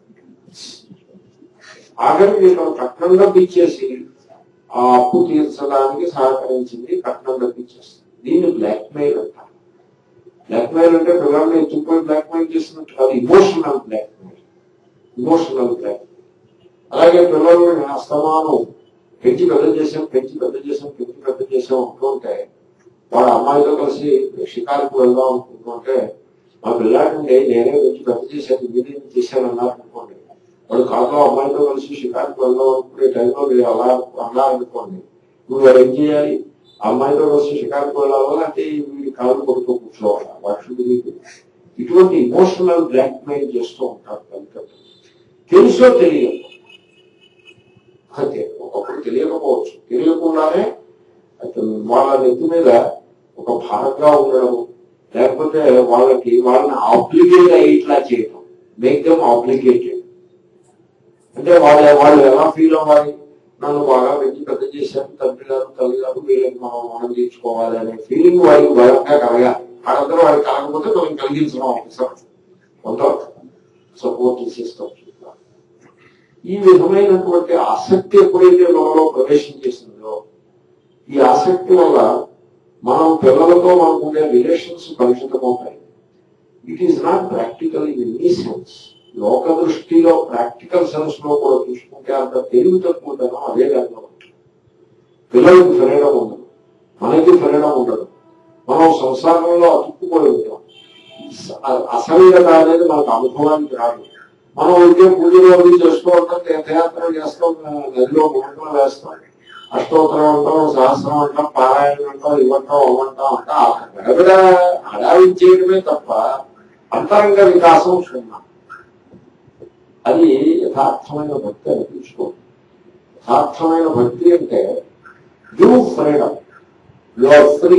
ఆఖరికి వీళ్ళు కట్నం డబ్బు ఇచ్చేసి ఆ అప్పు తీర్చడానికి సహకరించింది కట్నం డబ్బు ఇచ్చేస్తుంది దీన్ని బ్లాక్ మెయిల్ అంటారు బ్లాక్ మెయిల్ అంటే పిల్లల్ని ఎత్తుకుపోయి బ్లాక్ మెయిల్ చేస్తున్నట్టు కాదు emotional blackmail emotional black అలాగే పిల్లల్ని అస్తమానం పెంచి పెద్ద చేసాం పెంచి పెద్ద చేసాం పెంచి పెద్ద చేసాం అనుకుంటే వాడు అమ్మాయితో కలిసి షికారుకు వెళ్దాం అనుకుంటుంటే మా పిల్లాడిని నేనే పెంచి పెద్ద చేశాను ఇంజనీరింగ్ చేశాను అన్నారు అనుకోండి వాడు కాదు అమ్మాయితో కలిసి షికారుకు వెళ్దాం అనుకునే టైంలో మీరు అలా అన్నారనుకోండి నువ్వు వాడు ఏం చేయాలి ఆ అమ్మాయితో కలిసి షికారుకు వెళ్ళాలా అంటే వీడి కాళ్ళు కొడుతూ కూర్చోవాలి వాటి ఇటువంటి ఇమోషనల్ బ్లాక్ మెయిల్ చేస్తూ ఉంటారు తల్లిదండ్రులు తెలుసో తెలియదు అంతే ఒకప్పుడు తెలియకపోవచ్చు తెలియకుండానే అతను వాళ్ళ నెత్తి మీద ఒక భారంగా ఉండడం లేకపోతే వాళ్ళకి వాళ్ళని ఆబ్లిగేట్ అయ్యేట్లా చేయడం మేక్ దమ్ ఆబ్లిగేటెడ్ అంటే వాళ్ళు వాళ్ళు ఎలా ఫీల్ అవ్వాలి నన్ను బాగా పెంచి పెద్ద చేశారు తండ్రి గారు తల్లి గారు వీళ్ళకి మనం మనం తీర్చుకోవాలి అనే ఫీలింగ్ వాడికి భయంగా కలగాలి వాళ్ళందరూ వాడికి కలగకపోతే మనం కలిగించడం అవసరం కొంత సపోర్ట్ సిస్టమ్ ఈ విధమైనటువంటి ఆసక్తి ఎప్పుడైతే మనలో ప్రవేశించేసిందో ఈ ఆసక్తి వల్ల మనం పిల్లలతో మనకు ఉండే రిలేషన్స్ కలుషితమవుతాయి it is not practical in any sense లోక దృష్టిలో ప్రాక్టికల్ సెన్స్ లో కూడా చూసుకుంటే అంత తెలివి తక్కువతనం అదే దాంట్లో ఉంటుంది పిల్లలకు ఫ్రీడమ్ ఉండదు మనకి ఫ్రీడమ్ ఉండదు మనం సంసారంలో అతుక్కుపోయి ఉంటాం అ- అసలీలత అనేది మనకు అనుభవానికి రాదు మనం ఉంటే పూజలు అవి చేస్తూ ఉంటాం తీర్థయాత్రలు చేస్తాం నదిలో ముహూర్తం వేస్తాం అష్టోత్తరం అంటాం సహస్రం అంటాం పారాయణం అంటాం ఇవ్వంటాం అవ్వంటాం అంటాం అక్కడ హడావి చేయడమే తప్ప అంతరంగ వికాసం సున్నా అది యథార్థమైన భక్తి అని తీసుకో యథార్థమైన భక్తి అంటే you freedom you are free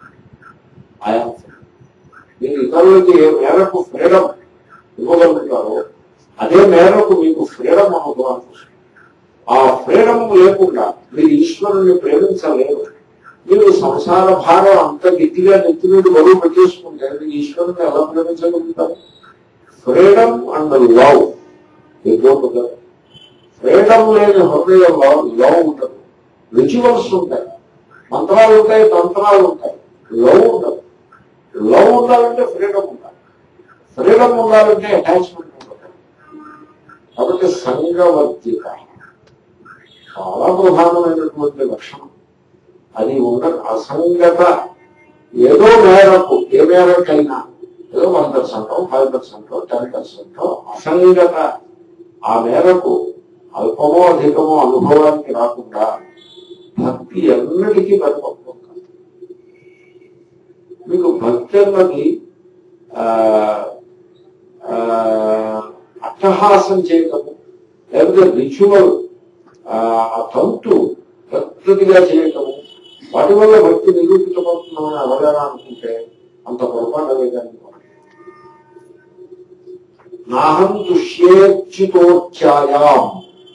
I'm free మీరు ఇతరులకి ఏ మేరకు ఫ్రీడమ్ ఇవ్వగలుగుతారో అదే మేరకు మీకు ఫ్రీడమ్ అనుభవానికి వస్తుంది ఆ ఫ్రీడమ్ లేకుండా మీరు ఈశ్వరుని ప్రేమించలేరు మీరు సంసార భారం అంత గట్టిగా నెత్తి నుండి బరువు పెట్టేసుకుంటే మీరు ఈశ్వరుని ఎలా ప్రేమించగలుగుతారు ఫ్రీడమ్ అండ్ లవ్ ఎదుగుతుంది ఫ్రీడమ్ లేని హృదయంలో లవ్ ఉండదు రిచువల్స్ ఉంటాయి మంత్రాలు ఉంటాయి తంత్రాలు ఉంటాయి లవ్ ఉండదు లవ్ ఉండాలంటే ఫ్రీడమ్ ఉండాలి ఫ్రీడమ్ ఉండాలంటే అటాచ్మెంట్ ఉండదు కాబట్టి సంఘవర్తిక చాలా ప్రధానమైనటువంటి లక్షణం అది ఉన్న అసంగత ఏదో మేరకు ఏ మేరకైనా ఏదో one percent five percent ten percent అసంగత ఆ మేరకు అల్పమో అధికమో అనుభవానికి రాకుండా భక్తి ఎన్నటికీ పరిపక్వం కాదు. మీకు భక్తి అన్నది ఆ, ఆ, అట్టహాసం చేయటము లేకపోతే రిచువల్ ఆ తంతు పెద్దదిగా చేయటము వాటి వల్ల భక్తి నిరూపితమవుతుందని ఎవరైనా అనుకుంటే అంత పొరపాటు లేదని నాహం దుష్యేచ్చితోచ్చాయాం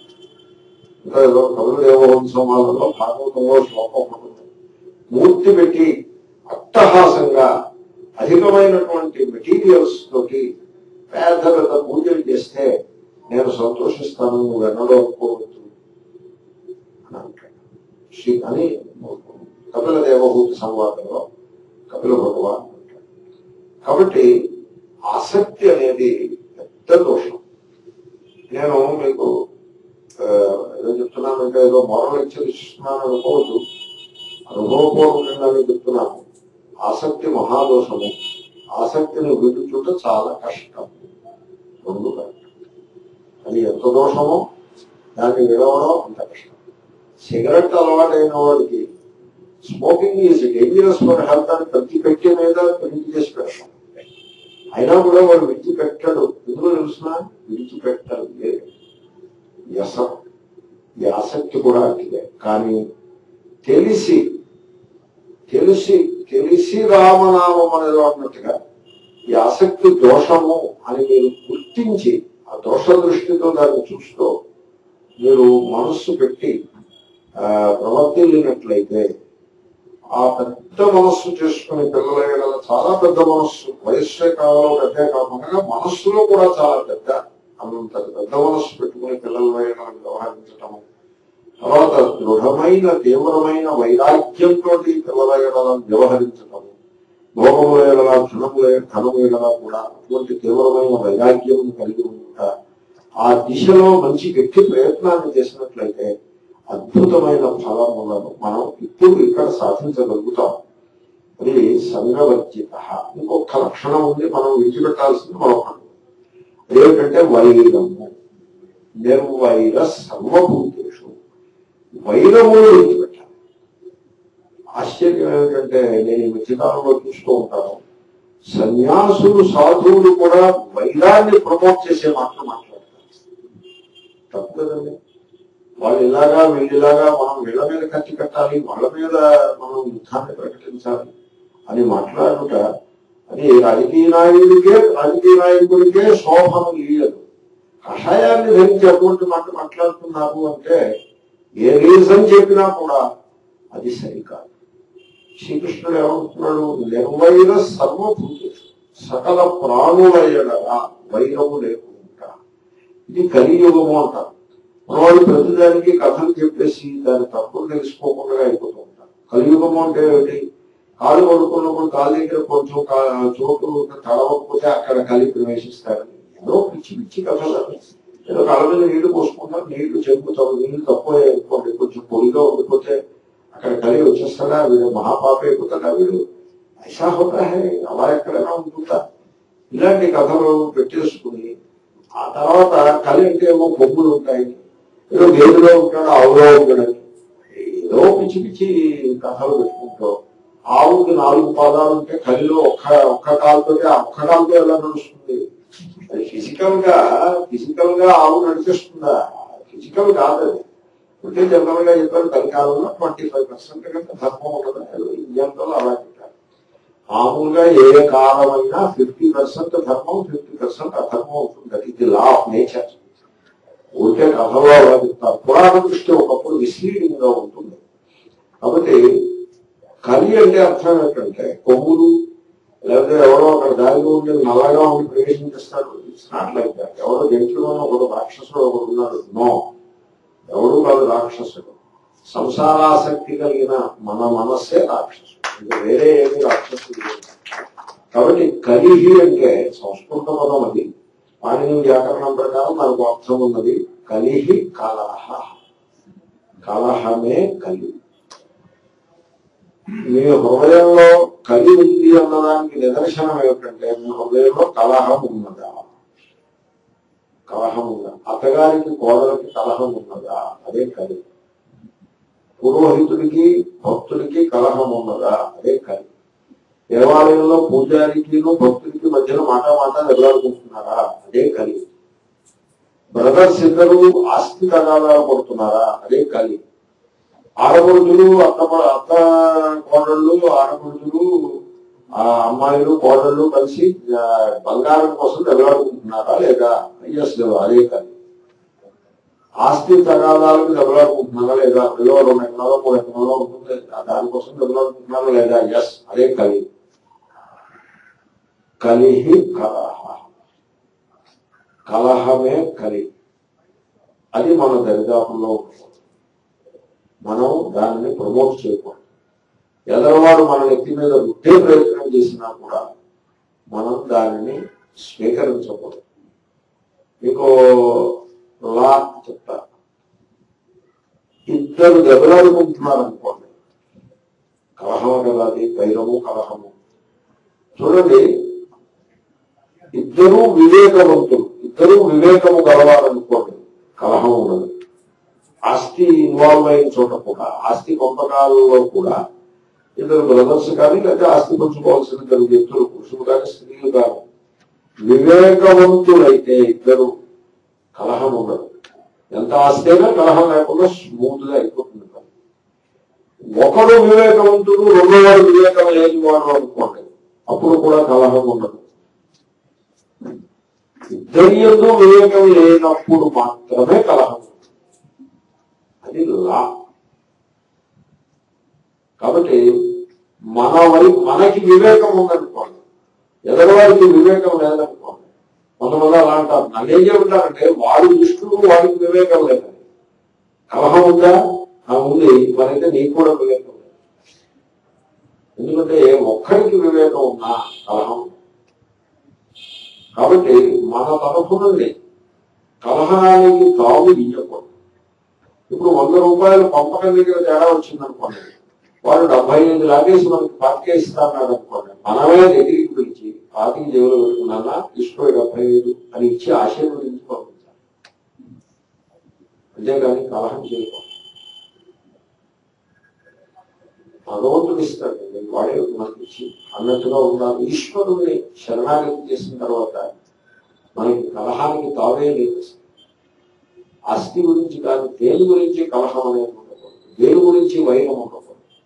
ఇంకా ఏదో కవులు దేవవంశమాలలో భాగవతంలో శ్లోకం ఉంటుంది మూర్తి పెట్టి అట్టహాసంగా అధికమైనటువంటి మెటీరియల్స్ తోటి పెద్ద పెద్ద పూజలు చేస్తే నేను సంతోషిస్తాను నువ్వు ఎన్నడో అనుకోవద్దు అని అంటాడు శ్రీ అని కపిల దేవభూతి సంవాదంలో కపిల భగవాన్ అంటాడు కాబట్టి ఆసక్తి అనేది పెద్ద దోషం నేను మీకు ఆ, ఏదో చెప్తున్నానంటే ఏదో మరో లెక్చర్ ఇస్తున్నాను అనుకోవద్దు అనుభవపూర్వకంగా నేను చెప్తున్నాను ఆసక్తి మహాదోషము ఆసక్తిని విడుచుట చాలా కష్టం రెండు కష్టం అది ఎంత దోషమో దాన్ని విడవడం అంత కష్టం సిగరెట్ అలవాటైన వాడికి smoking is dangerous for health అని ప్రతి పెట్టే మీద ప్రింట్ చేసి పెడతాం అయినా కూడా వాడు విడిచిపెట్టాడు ఎందుకు తెలుసిన విడిచిపెట్టాలి వ్యసనం ఈ ఆసక్తి కూడా అట్టిదే కానీ తెలిసి తెలిసి తెలిసి రామనామం అనేది అన్నట్టుగా ఈ ఆసక్తి దోషము అని మీరు గుర్తించి ఆ దోష దృష్టితో దాన్ని చూస్తూ మీరు మనస్సు పెట్టి ఆ, ప్రవర్తిల్లినట్లయితే ఆ పెద్ద మనస్సు చేసుకునే పిల్లల ఎడల చాలా పెద్ద మనస్సు వయస్సే కావాలో పెద్దే కాకుండా మనస్సులో కూడా చాలా పెద్ద అంత పెద్ద మనస్సు పెట్టుకునే పిల్లల ఎడల వ్యవహరించటము తర్వాత దృఢమైన తీవ్రమైన వైరాగ్యంతో పిల్లల ఎడల వ్యవహరించటము భోగముల ఎడల ధనముల ధనము ఎడల కూడా అటువంటి తీవ్రమైన వైరాగ్యం కలిగి ఉంటా ఆ దిశలో మంచి గట్టి ప్రయత్నాన్ని చేసినట్లయితే అద్భుతమైన ఫలములను మనం ఇప్పుడు ఇక్కడ సాధించగలుగుతాం అది సంఘవర్జిత ఇంకొక లక్షణం ఉంది మనం విడిచిపెట్టాల్సింది మరొకటి అదేమిటంటే వైరము నిర్వైర సర్వభూతేషు వైరము విడిచిపెట్టాలి ఆశ్చర్యం ఏమిటంటే నేను ఈ మధ్యకాలంలో చూస్తూ ఉంటాను సన్యాసులు సాధువులు కూడా వైరాన్ని ప్రమోట్ చేసే మాటలు మాట్లాడతారు తప్పు కదండి వాళ్ళు ఇలాగా వీళ్ళిలాగా మనం వీళ్ళ మీద కత్తి కట్టాలి వాళ్ళ మీద మనం యుద్ధాన్ని ప్రకటించాలి అని మాట్లాడుట అది రాజకీయ నాయకుడికే రాజకీయ నాయకుడికే శోభను లేదు కషాయాన్ని ధరించి అటువంటి మాట మాట్లాడుతున్నారు అంటే ఏ రీజన్ చెప్పినా కూడా అది సరికాదు శ్రీకృష్ణుడు ఏమంటున్నాడు నిర్వైర సర్వభూతి సకల ప్రాణుల ఎడల వైరము లేకుండా ఇది కలియుగము అంటారు మన వాళ్ళు ప్రతిదానికి కథలు చెప్పేసి దాని తప్పులు తెలుసుకోకుండా అయిపోతూ ఉంటారు కలియుగము అంటే ఏమిటి కాలు పడుకున్నప్పుడు కాలు దగ్గర కొంచెం కా- చోటు తడవకపోతే అక్కడ కలి ప్రవేశిస్తారని ఏదో పిచ్చి పిచ్చి కథలు అవి. ఏదో కళ్ళ మీద నీళ్లు పోసుకుంటారు నీళ్లు చెంపుతారు నీళ్లు తక్కువ అనుకోండి కొంచెం పొడిగా ఉండిపోతే అక్కడ కలి వచ్చేస్తాడా వీడు మహాపాప అయిపోతాడా వీడు ఐసా హోతా హై అలా ఎక్కడైనా ఉంటుందా ఇలాంటి కథలు పెట్టేసుకుని ఆ తర్వాత కలి అంటే ఏమో కొమ్ములు ఉంటాయి ఏదో గేదెలో ఉంటాడు ఆవులో ఉంటాడని ఏదో పిచ్చి పిచ్చి కథలు పెట్టుకుంటాం ఆవుకి నాలుగు పాదాలు ఉంటే కలిలో ఒక్క ఒక్క కాలుతో ఆ ఒక్క కాలుతో ఎలా నడుస్తుంది అది ఫిజికల్ గా ఫిజికల్ గా ఆవు నడిచేస్తుందా ఫిజికల్ కాదు అది అంటే జనరల్ గా చెప్పారు కలికాలంలో ట్వంటీ ఫైవ్ పర్సెంట్ కంటే ధర్మం ఉండదు ఏదో ఇండియన్లో అలా చెప్పారు మామూలుగా ఏ కాలమైనా ఫిఫ్టీ పర్సెంట్ ధర్మం ఫిఫ్టీ పర్సెంట్ అధర్మం ఉంటుంది అది ఇది లా ఆఫ్ నేచర్ ఊరికే కథలో అలా చెప్తారు పురాణ దృష్టి ఒకప్పుడు మిస్లీడింగ్ గా ఉంటుంది కాబట్టి కలి అంటే అర్థం ఏంటంటే కొమ్ములు లేకపోతే ఎవరో అక్కడ దారిలో ఉండి నల్లగా ఉండి ప్రవేశించేస్తాడు ఇట్స్ నాట్ లైక్ దాట్ ఎవరో జంతువులోనూ ఒకడు రాక్షసుడు ఒకడు ఉన్నాడు నో ఎవడు కాదు రాక్షసుడు సంసారాసక్తి కలిగిన మన మనస్సే రాక్షసుడు ఇంకా వేరే ఏమి రాక్షసుడు లేదు. కాబట్టి కలిహి అంటే సంస్కృత పదం అది పాణిని వ్యాకరణం ప్రకారం మనకు అర్థం ఉన్నది కలిహి కలహ కలహమే కలి మీ హృదయంలో కలి ఉంది అన్నదానికి నిదర్శనం ఏమిటంటే మీ హృదయంలో కలహం ఉన్నదా కలహం ఉందా అత్తగారికి కోడలకి కలహం ఉన్నదా అదే కలి పురోహితుడికి భక్తుడికి కలహం ఉన్నదా అదే కలి దేవాలయంలో పూజారికి భక్తుడికి మధ్యన మాట మాట వెళ్ళాడుకుంటున్నారా అదే కలి బ్రదర్స్ ఇద్దరు ఆస్తి తగాదాలు పడుతున్నారా అదే కలి ఆడపడుచులు అత్త అత్త కోడళ్ళు ఆడపడుచులు ఆ అమ్మాయిలు కోడళ్ళు కలిసి ఆ, బంగారం కోసం దెబ్బలాడుకుంటున్నారా లేదా ఎస్ అదే కలి ఆస్తి తగాదాలకు దెబ్బలాడుకుంటున్నారా లేదా పిల్లలు రెండు ఎకరాలో మూడు ఎకరాలో ఉంటుంది ఆ దానికోసం దెబ్బలాడుకుంటున్నారా లేదా ఎస్ అదే కలి కలిహి కలహ కలహమే కలి అది మన దరిదాపుల్లో ఉంటుంది మనం దానిని ప్రమోట్ చేయకూడదు ఎదరవాడు మన నెత్తి మీద రుట్టే ప్రయత్నం చేసినా కూడా మనం దానిని స్వీకరించకూడదు మీకు లా చెప్తా ఇద్దరు దెబ్బలాడుకుంటున్నారు అనుకోండి కలహము కదా అది వైరము కలహము చూడండి ఇద్దరు వివేకవంతులు ఇద్దరు వివేకము గలవాలనుకోండి కలహం ఉన్నది ఆస్తి ఇన్వాల్వ్ అయిన చోట కూడా ఆస్తి పంపకాలలో కూడా ఇద్దరు బ్రదర్స్ కానీ లేకపోతే ఆస్తి పంచుకోవాల్సిన ఇద్దరు వ్యక్తులు పురుషులు కానీ స్త్రీలు కానీ వివేకవంతులైతే ఇద్దరు కలహం ఉండదు ఎంత ఆస్తి అయినా కలహం లేకుండా స్మూత్ గా అయిపోతుంది పని. ఒకడు వివేకవంతుడు రెండోవాడు వివేకం లేని వాడు అనుకోండి అప్పుడు కూడా కలహం ఉండదు ఇద్దరి ఎందు వివేకం లేనప్పుడు మాత్రమే కలహం అది లా కాబట్టి మన వైపు మనకి వివేకం ఉందనుకోండి ఎదరవారికి వివేకం లేదనుకోండి కొంతమంది అలా అంటారు నన్ను ఏం చెబుతారంటే వాడి దృష్టిలో వాడికి వివేకం లేదని కలహం ఉందా ఆ ఉంది మరైతే నీకు కూడా వివేకం లేదు ఎందుకంటే ఒక్కరికి వివేకం ఉన్నా కలహం ఉంది. కాబట్టి మన తరఫు నుండి కలహానికి తావు ఇయ్యకూడదు ఇప్పుడు వంద రూపాయలు పంపకం దగ్గర తేడా వచ్చిందనుకోండి వాడు డెబ్బై ఐదు లాగేసి మనకి పాతికే ఇస్తాన్నాడు అనుకోండి మనమే దగ్గరికి పిలిచి పాతికి జేబులో పెట్టుకున్నా ఇష్టం డెబ్బై ఐదు అని ఇచ్చి ఆశీర్వదించి పంపించాలి అంతేగాని కలహం చేయకూడదు భగవంతుడు ఇస్తాడు నేను వాడే మనకి ఇచ్చి అన్నట్టుగా ఉండాలి ఈశ్వరుని శరణాగతి చేసిన తర్వాత మనకి కలహానికి తావే లేదు అసలు. ఆస్తి గురించి కాదు దేని గురించి కలహం అనేది ఉండకూడదు దేని గురించి వైరం ఉండకూడదు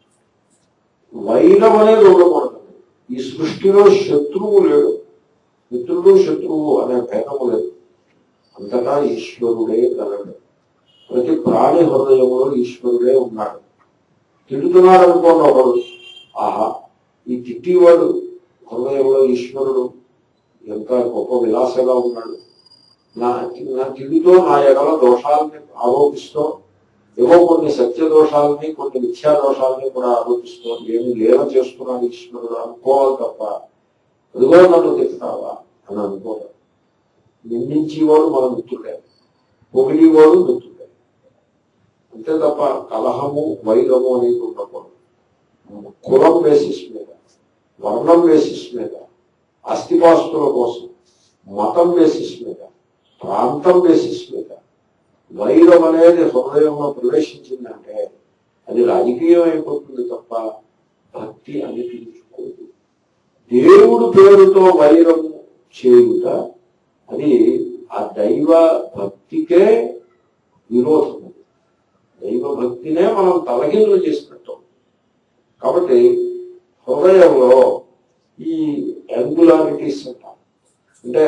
వైరం అనేది ఉండకూడదు ఈ సృష్టిలో శత్రువు లేడు మిత్రుడు శత్రువు అనే భేదము లేదు అంతటా ఈశ్వరుడే గలడు ప్రతి ప్రాణి హృదయంలో ఈశ్వరుడే ఉన్నాడు తిడుతున్నాడు అనుకోండి ఒకడు ఆహా ఈ తిట్టివాడు హృదయంలో ఈశ్వరుడు ఎంత గొప్ప విలాసగా ఉన్నాడు నా నా తిడుతో నా ఎడల దోషాలని ఆరోపిస్తూ ఏవో కొన్ని సత్య దోషాలని కొన్ని మిథ్యా దోషాలని కూడా ఆరోపిస్తూ ఏమి లేవ చేస్తున్నాడు ఈశ్వరుడు అనుకోవాలి తప్ప అదిగో నన్ను తిప్పుతావా అని అనుకోవాలి నిందించేవాడు మన మిత్రుడే పొగిడేవాడు మిత్రుడే అంతే తప్ప కలహము వైరము అనేది ఉండకూడదు కులం బేసిస్ మీద వర్ణం బేసిస్ మీద అస్థిపాస్తుల కోసం మతం బేసిస్ మీద ప్రాంతం బేసిస్ మీద వైరం అనేది హృదయంలో ప్రవేశించిందంటే అది రాజకీయం అయిపోతుంది తప్ప భక్తి అనిపించుకోదు దేవుడు పేరుతో వైరము చేయుట అది ఆ దైవ భక్తికే విరోధం దైవ భక్తినే మనం తలగిందులు చేసినట్టు కాబట్టి హృదయంలో ఈ యాంగులారిటీస్ అంటాం అంటే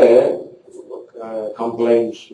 కంప్లైంట్స్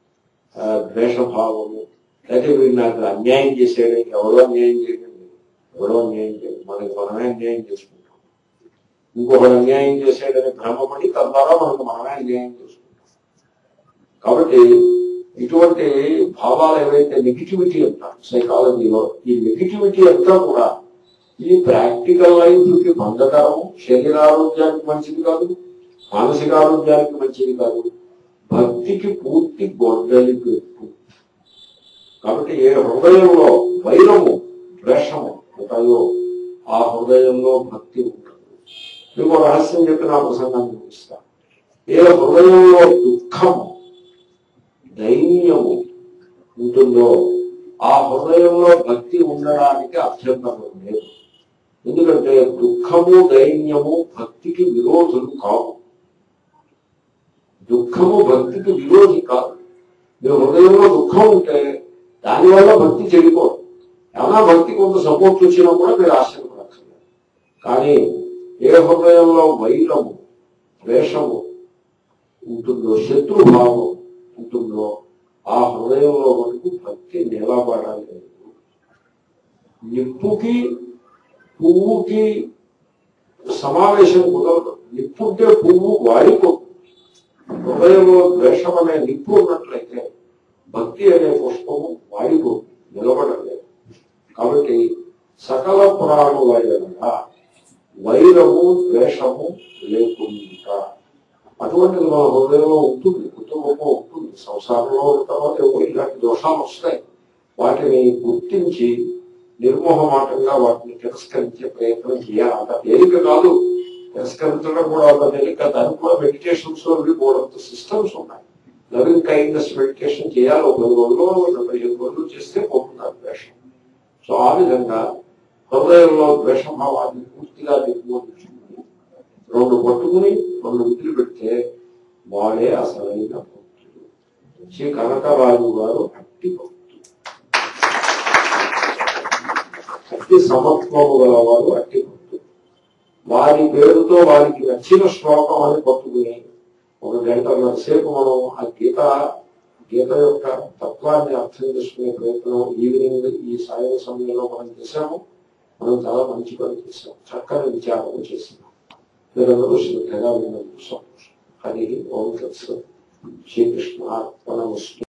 ద్వేషభావము లేకపోతే వీడు నాకు అన్యాయం చేసేయడం ఎవరో అన్యాయం చేయడం ఎవరో అన్యాయం చేయడం మనకి మనమే అన్యాయం చేసుకుంటాం ఇంకొకరు అన్యాయం చేసేయడని భ్రమపడి తద్వారా మనకు మనమే అన్యాయం చేసుకుంటాం కాబట్టి ఇటువంటి భావాలు ఏవైతే నెగిటివిటీ అంటారు సైకాలజీలో ఈ నెగిటివిటీ అంతా కూడా ఇది ప్రాక్టికల్ లైఫ్ కి భంగకరం శరీర ఆరోగ్యానికి మంచిది కాదు మానసిక ఆరోగ్యానికి మంచిది కాదు భక్తికి పూర్తి గొడ్డలి పెట్టు కాబట్టి ఏ హృదయంలో వైరము ద్వేషము ఉంటాయో ఆ హృదయంలో భక్తి ఉంటుంది మీకు రహస్యం చెప్పి నా ప్రసంగాన్ని ముగిస్తా ఏ హృదయంలో దుఃఖము దైన్యము ఉంటుందో ఆ హృదయంలో భక్తి ఉండడానికి అభ్యంతరం లేదు ఎందుకంటే దుఃఖము దైన్యము భక్తికి విరోధులు కావు దుఃఖము భక్తికి విరోధి కాదు మీ హృదయంలో దుఃఖం ఉంటే దానివల్ల భక్తి చెడిపోదు ఏమైనా భక్తి కొంత సపోర్ట్ వచ్చినా కూడా మీరు ఆశ్చర్యపడక్కర్లేదు కానీ ఏ హృదయంలో వైరము ద్వేషము ఉంటుందో శత్రుభావం ఉంటుందో ఆ హృదయంలో మనకు భక్తి నిలబడాలి నిప్పుకి పువ్వుకి సమావేశం కుదరదు నిప్పుంటే పువ్వు వాడిపోతుంది హృదయంలో ద్వేషం అనే నిప్పు ఉన్నట్లయితే భక్తి అనే పుష్పము వాడిపోతుంది నిలబడలేదు కాబట్టి సకల పురాణుల ఎడల వైరము ద్వేషము లేకుండా అటువంటిది మన హృదయంలో ఉంటుంది కుటుంబంలో ఉంటుంది సంసారంలో తర్వాత ఏవో ఇలాంటి దోషాలు వస్తాయి వాటిని గుర్తించి నిర్మోహమాటంగా వాటిని తిరస్కరించే ప్రయత్నం చేయాలి అంత తేలిక కాదు తిరస్కరించడం కూడా అంత తేలిక దానికి కూడా మెడిటేషన్స్ లో బోర్డంత సిస్టమ్స్ ఉన్నాయి లవింగ్ కైండ్నెస్ మెడిటేషన్ చేయాలి ఒక పది రోజులు పదిహేను రోజులు చేస్తే పోతుంది ఆ ద్వేషం సో ఆ విధంగా హృదయంలో ద్వేషభావాన్ని పూర్తిగా నిర్మూలించుకుని రెండు పట్టుకుని రెండు విధులు పెడితే వాడే అసలైన భక్తుడు శ్రీ కనకరాజు గారు అట్టి భక్తుడు అట్టి సమత్వము గలవారు అట్టి భక్తుడు వారి పేరుతో వారికి నచ్చిన శ్లోకం అని పట్టుకుని ఒక గంటన్నర సేపు మనం ఆ గీత గీత యొక్క తత్వాన్ని అర్థం చేసుకునే ప్రయత్నం ఈవినింగ్ ఈ సాయం సమయంలో మనం చేశాము మనం చాలా మంచి పని చేశాం చక్కని విచారం చేసినాం మీరందరూ శ్రద్ధగా వినందుకు సంతోషం హరి ఓం తత్సత్ శ్రీకృష్ణ అర్పణమస్తు